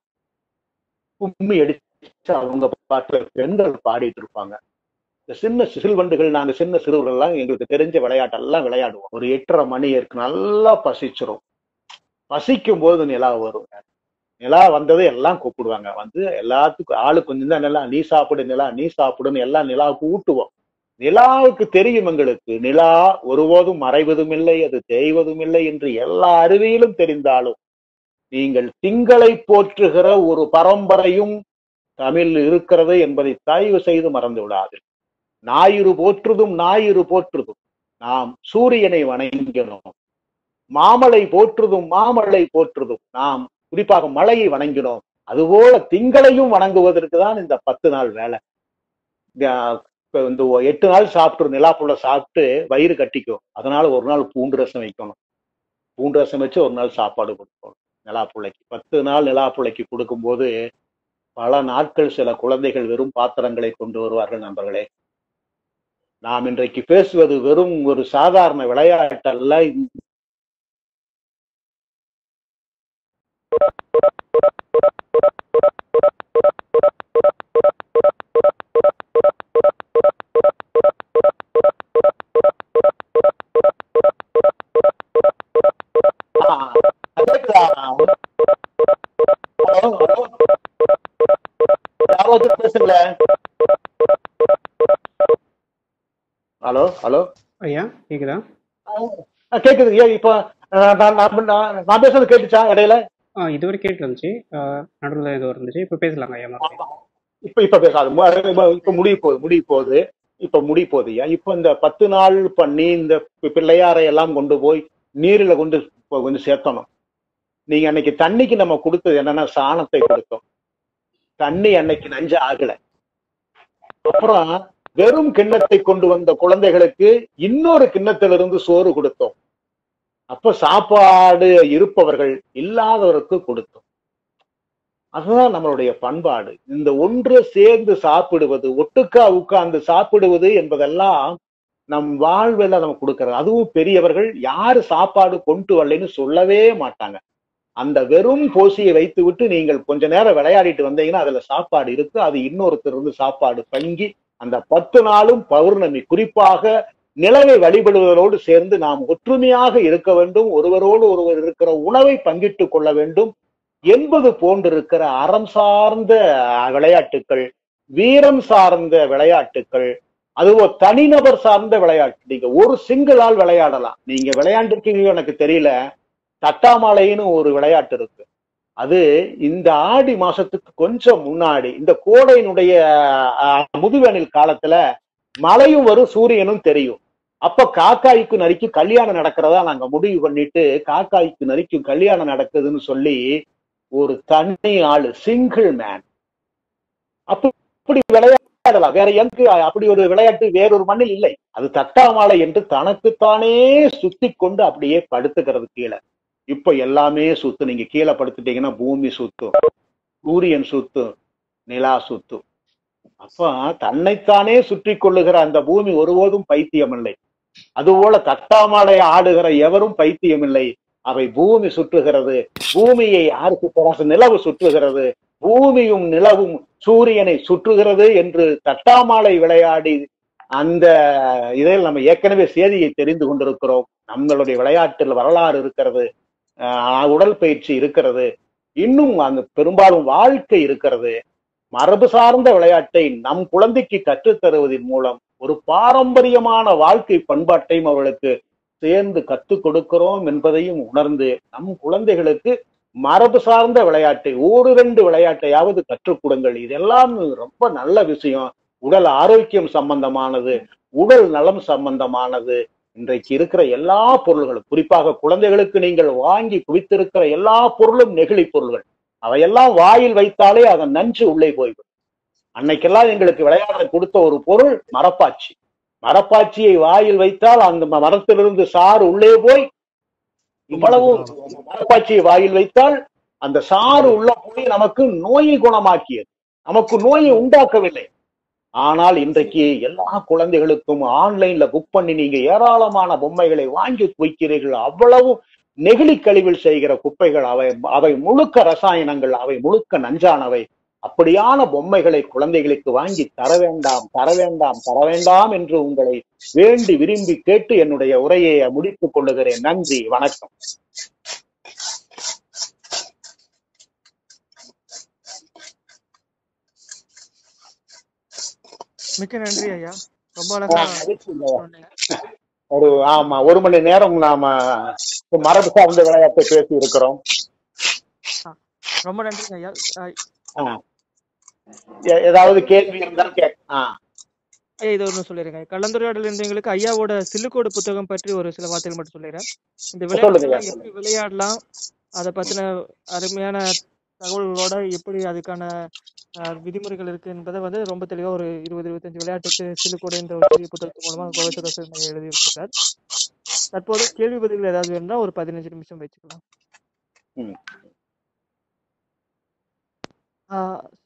கும்மி அடிச்சு அவங்க பாட்டு பெண்கள் பாடிட்டு இருப்பாங்க இந்த சின்ன சிறுவண்டுகள் நாங்க சின்ன சிறுவர்கள் எல்லாம் எங்களுக்கு தெரிஞ்ச விளையாட்டெல்லாம் விளையாடுவோம் ஒரு எட்டரை மணி இருக்கு நல்லா பசிச்சிரும் பசிக்கும் போது நிலா வரும் நிலா வந்தது எல்லாம் கூப்பிடுவாங்க வந்து எல்லாத்துக்கும் ஆளு கொஞ்சம் தான் நிலா நீ சாப்பிடு நிலா நீ சாப்பிடுன்னு எல்லாம் நிலாவுக்கு ஊட்டுவோம் நிலாவுக்கு தெரியும் எங்களுக்கு நிலா ஒருபோதும் மறைவதும் இல்லை அது தேய்வதும் இல்லை என்று எல்லா அறிவியலும் தெரிந்தாலும் நீங்கள் திங்களை போற்றுகிற ஒரு பரம்பரையும் தமிழ் இருக்கிறது என்பதை தயவு செய்து மறந்து விடாது ஞாயிறு போற்றுதும் ஞாயிறு போற்றுதும் நாம் சூரியனை வணங்கினோம் மாமலை போற்றுதும் மாமலை போற்றுதும் நாம் குறிப்பாக மலையை வணங்கினோம் அதுபோல திங்களையும் வணங்குவதற்கு தான் இந்த பத்து நாள் வேலை இந்த- இப்ப இந்த ஒ- எட்டு நாள் சாப்பிட்டு நிலாப்புள்ள சாப்பிட்டு வயிறு கட்டிக்கும் அதனால ஒரு நாள் பூண்டு ரசம் வைக்கணும் பூண்டு ரசம் வச்சு ஒரு நாள் சாப்பாடு கொடுக்கணும் நிலாப்புள்ளைக்கு பத்து நாள் நிலாப்புள்ளைக்கு கொடுக்கும்போது பல நாட்கள் சில குழந்தைகள் வெறும் பாத்திரங்களை கொண்டு வருவார்கள் நண்பர்களே நாம் இன்றைக்கு பேசுவது வெறும் ஒரு சாதாரண விளையாட்டு அல்ல ஆ, கேக்குதா? Hello, hello. யாரோ ஒருத்தர் பேசுங்களே ஹலோ ஹலோ ஐயா கேக்குதா ஆ, கேக்குது ஏன் இப்ப அஹ், நான் நான் நான் நான் பேசுறது கேட்டுச்சா இடையில ஆ இதுவரை கேட்டு இருந்துச்சு நடுவில் ஏதோ இருந்துச்சு இப்போ பேசலாங்க ஐயா மறுபடியும் இப்ப இப்ப பேசாது மு- இப்ப- இப்ப முடிய போகுது முடிய போகுது இப்ப முடிய போகுது ஐயா இப்ப இந்த பத்து நாள் பண்ணி இந்த பி- பிள்ளையாரை எல்லாம் கொண்டு போய் நீரில கொண்டு போ- கொஞ்சம் சேர்த்தணும் நீங்க அன்னைக்கு தண்ணிக்கு நம்ம கொடுத்தது என்னன்னா சாணத்தை கொடுத்தோம் தண்ணி அன்னைக்கு நஞ்சு ஆகல அப்புறம் வெறும் கிண்ணத்தை கொண்டு வந்த குழந்தைகளுக்கு இன்னொரு கிண்ணத்திலிருந்து சோறு கொடுத்தோம் அப்ப சாப்பாடு இருப்பவர்கள் இல்லாதவருக்கு கொடுத்தோம் அதுதான் நம்மளுடைய பண்பாடு இந்த ஒன்று சேர்ந்து சாப்பிடுவது ஒட்டுக்கா உட்கார்ந்து சாப்பிடுவது என்பதெல்லாம் நம் வாழ்வில் நம்ம கொடுக்கறது அதுவும் பெரியவர்கள் யாரு சாப்பாடு கொண்டு வரலைன்னு சொல்லவே மாட்டாங்க அந்த வெறும் போசியை வைத்து விட்டு நீங்கள் கொஞ்ச நேரம் விளையாடிட்டு வந்தீங்கன்னா அதுல சாப்பாடு இருக்கு அது இன்னொருத்தர் இருந்து சாப்பாடு பங்கி அந்த பத்து நாளும் பௌர்ணமி குறிப்பாக நிலவை வழிபடுவதோடு சேர்ந்து நாம் ஒற்றுமையாக இருக்க வேண்டும் ஒருவரோடு ஒருவர் இருக்கிற உணவை பங்கிட்டுக் கொள்ள வேண்டும் என்பது போன்றிருக்கிற அறம் சார்ந்த விளையாட்டுக்கள் வீரம் சார்ந்த விளையாட்டுக்கள் அதுவோ தனிநபர் சார்ந்த விளையாட்டு நீங்க ஒரு சிங்கிள் ஆள் விளையாடலாம் நீங்க விளையாண்டுருக்கீங்க எனக்கு தெரியல தட்டாமாலைன்னு ஒரு விளையாட்டு இருக்கு அது இந்த ஆடி மாசத்துக்கு கொஞ்சம் முன்னாடி இந்த கோடையினுடைய அஹ், முதுவேனில் காலத்துல மழையும் வரும் சூரியனும் தெரியும் அப்ப காக்காய்க்கு நரிக்கும் கல்யாணம் நடக்கிறதா நாங்க முடிவு பண்ணிட்டு காக்காய்க்கு நரிக்கும் கல்யாணம் நடக்குதுன்னு சொல்லி ஒரு தனி ஆளு சிங்கிள் மேன் அப்படி விளையாடலாம் வேற எங்க அப்படி ஒரு விளையாட்டு வேறொரு மண்ணில் இல்லை அது தட்டாமாலை என்று தனக்குத்தானே சுத்தி கொண்டு அப்படியே படுத்துக்கிறது கீழே இப்ப எல்லாமே சுத்து நீங்க கீழே படுத்துட்டீங்கன்னா பூமி சுத்தும் சூரியன் சுத்தும் நிலா சுத்தும் அப்ப தன்னைத்தானே சுற்றி கொள்ளுகிற அந்த பூமி ஒருபோதும் பைத்தியம் இல்லை அதுபோல தட்டாமாலை ஆடுகிற எவரும் பைத்தியம் இல்லை அவை பூமி சுற்றுகிறது பூமியை யாரு சுற்றுறாங்க நிலவு சுற்றுகிறது பூமியும் நிலவும் சூரியனை சுற்றுகிறது என்று தட்டாமாலை விளையாடி அந்த இதில் நம்ம ஏற்கனவே செய்தியை தெரிந்து கொண்டிருக்கிறோம் நம்மளுடைய விளையாட்டில் வரலாறு இருக்கிறது ஆஹ் உடல் பயிற்சி இருக்கிறது இன்னும் அந்த பெரும்பாலும் வாழ்க்கை இருக்கிறது மரபு சார்ந்த விளையாட்டை நம் குழந்தைக்கு கற்றுத் தருவதன் மூலம் ஒரு பாரம்பரியமான வாழ்க்கை பண்பாட்டையும் அவளுக்கு சேர்ந்து கற்றுக் கொடுக்கிறோம் என்பதையும் உணர்ந்து நம் குழந்தைகளுக்கு மரபு சார்ந்த விளையாட்டை ஒரு ரெண்டு விளையாட்டையாவது கற்றுக் கொடுங்கள் இதெல்லாம் ரொம்ப நல்ல விஷயம் உடல் ஆரோக்கியம் சம்பந்தமானது உடல் நலம் சம்பந்தமானது இன்றைக்கு இருக்கிற எல்லா பொருள்களும் குறிப்பாக குழந்தைகளுக்கு நீங்கள் வாங்கி குவித்திருக்கிற எல்லா பொருளும் நெகிழி பொருள்கள் அவையெல்லாம் வாயில் வைத்தாலே அதன் நஞ்சு உள்ளே போய்விடும் அன்னைக்கெல்லாம் எங்களுக்கு விளையாட கொடுத்த ஒரு பொருள் மரப்பாச்சி மரப்பாச்சியை வாயில் வைத்தால் அந்த ம- மரத்திலிருந்து சாறு உள்ளே போய் இவ்வளவு மரப்பாச்சியை வாயில் வைத்தால் அந்த சாறு உள்ள போய் நமக்கு நோயை குணமாக்கியது நமக்கு நோயை உண்டாக்கவில்லை ஆனால் இன்றைக்கு எல்லா குழந்தைகளுக்கும் ஆன்லைன்ல புக் பண்ணி நீங்க ஏராளமான பொம்மைகளை வாங்கி குவிக்கிறீர்கள் அவ்வளவு நெகிழி கழிவில் செய்கிற குப்பைகள் அவை அவை முழுக்க ரசாயனங்கள் அவை முழுக்க நஞ்சானவை அப்படியான பொம்மைகளை குழந்தைகளுக்கு வாங்கி தர வேண்டாம் தர வேண்டாம் தர வேண்டாம் என்று உங்களை வேண்டி விரும்பி கேட்டு என்னுடைய உரையை முடித்துக் கொள்ளுகிறேன் நன்றி வணக்கம் மிக்க நன்றி ஐயா ரொம்ப அழகா மகிழ்ச்சிங்க. சொன்னீங்க ஒரு ஆமா ஒரு மணி நேரம் நாம மரபு சார்ந்த விளையாட்டை பேசி இருக்கிறோம் ரொம்ப நன்றிங்க ஐயா அஹ் ஆ. எ- ஏதாவது கேள்வி இருந்தால் கேட்க ஆ ஐயா இது ஒன்று சொல்லிடுங்க கலந்துரையாடல் இருந்தவங்களுக்கு ஐயாவோட சில்லுக்கோடு புத்தகம் பற்றி ஒரு சில வார்த்தைகள் மட்டும் சொல்லிடுறேன் இந்த சொல்லுங்க விளையாட்டுலாம் ஐயா. எப்படி விளையாடலாம் அதை பத்தின அருமையான தகவல்களோட எப்படி அதுக்கான அஹ், விதிமுறைகள் இருக்கு என்பதை வந்து ரொம்ப தெளிவா ஒரு இருபது இருபத்தஞ்சு விளையாட்டுக்கு சில்லுக்கோடு என்ற ஒரு சிறிய புத்தகத்து மூலமா கோவிந்தராசன் ஐயா எழுதி இருக்கிறார் தற்போது கேள்வி பதில்கள் ஏதாவது வேணும்னா ஒரு பதினஞ்சு நிமிஷம் வச்சுக்கலாம் ம். ஆஹ்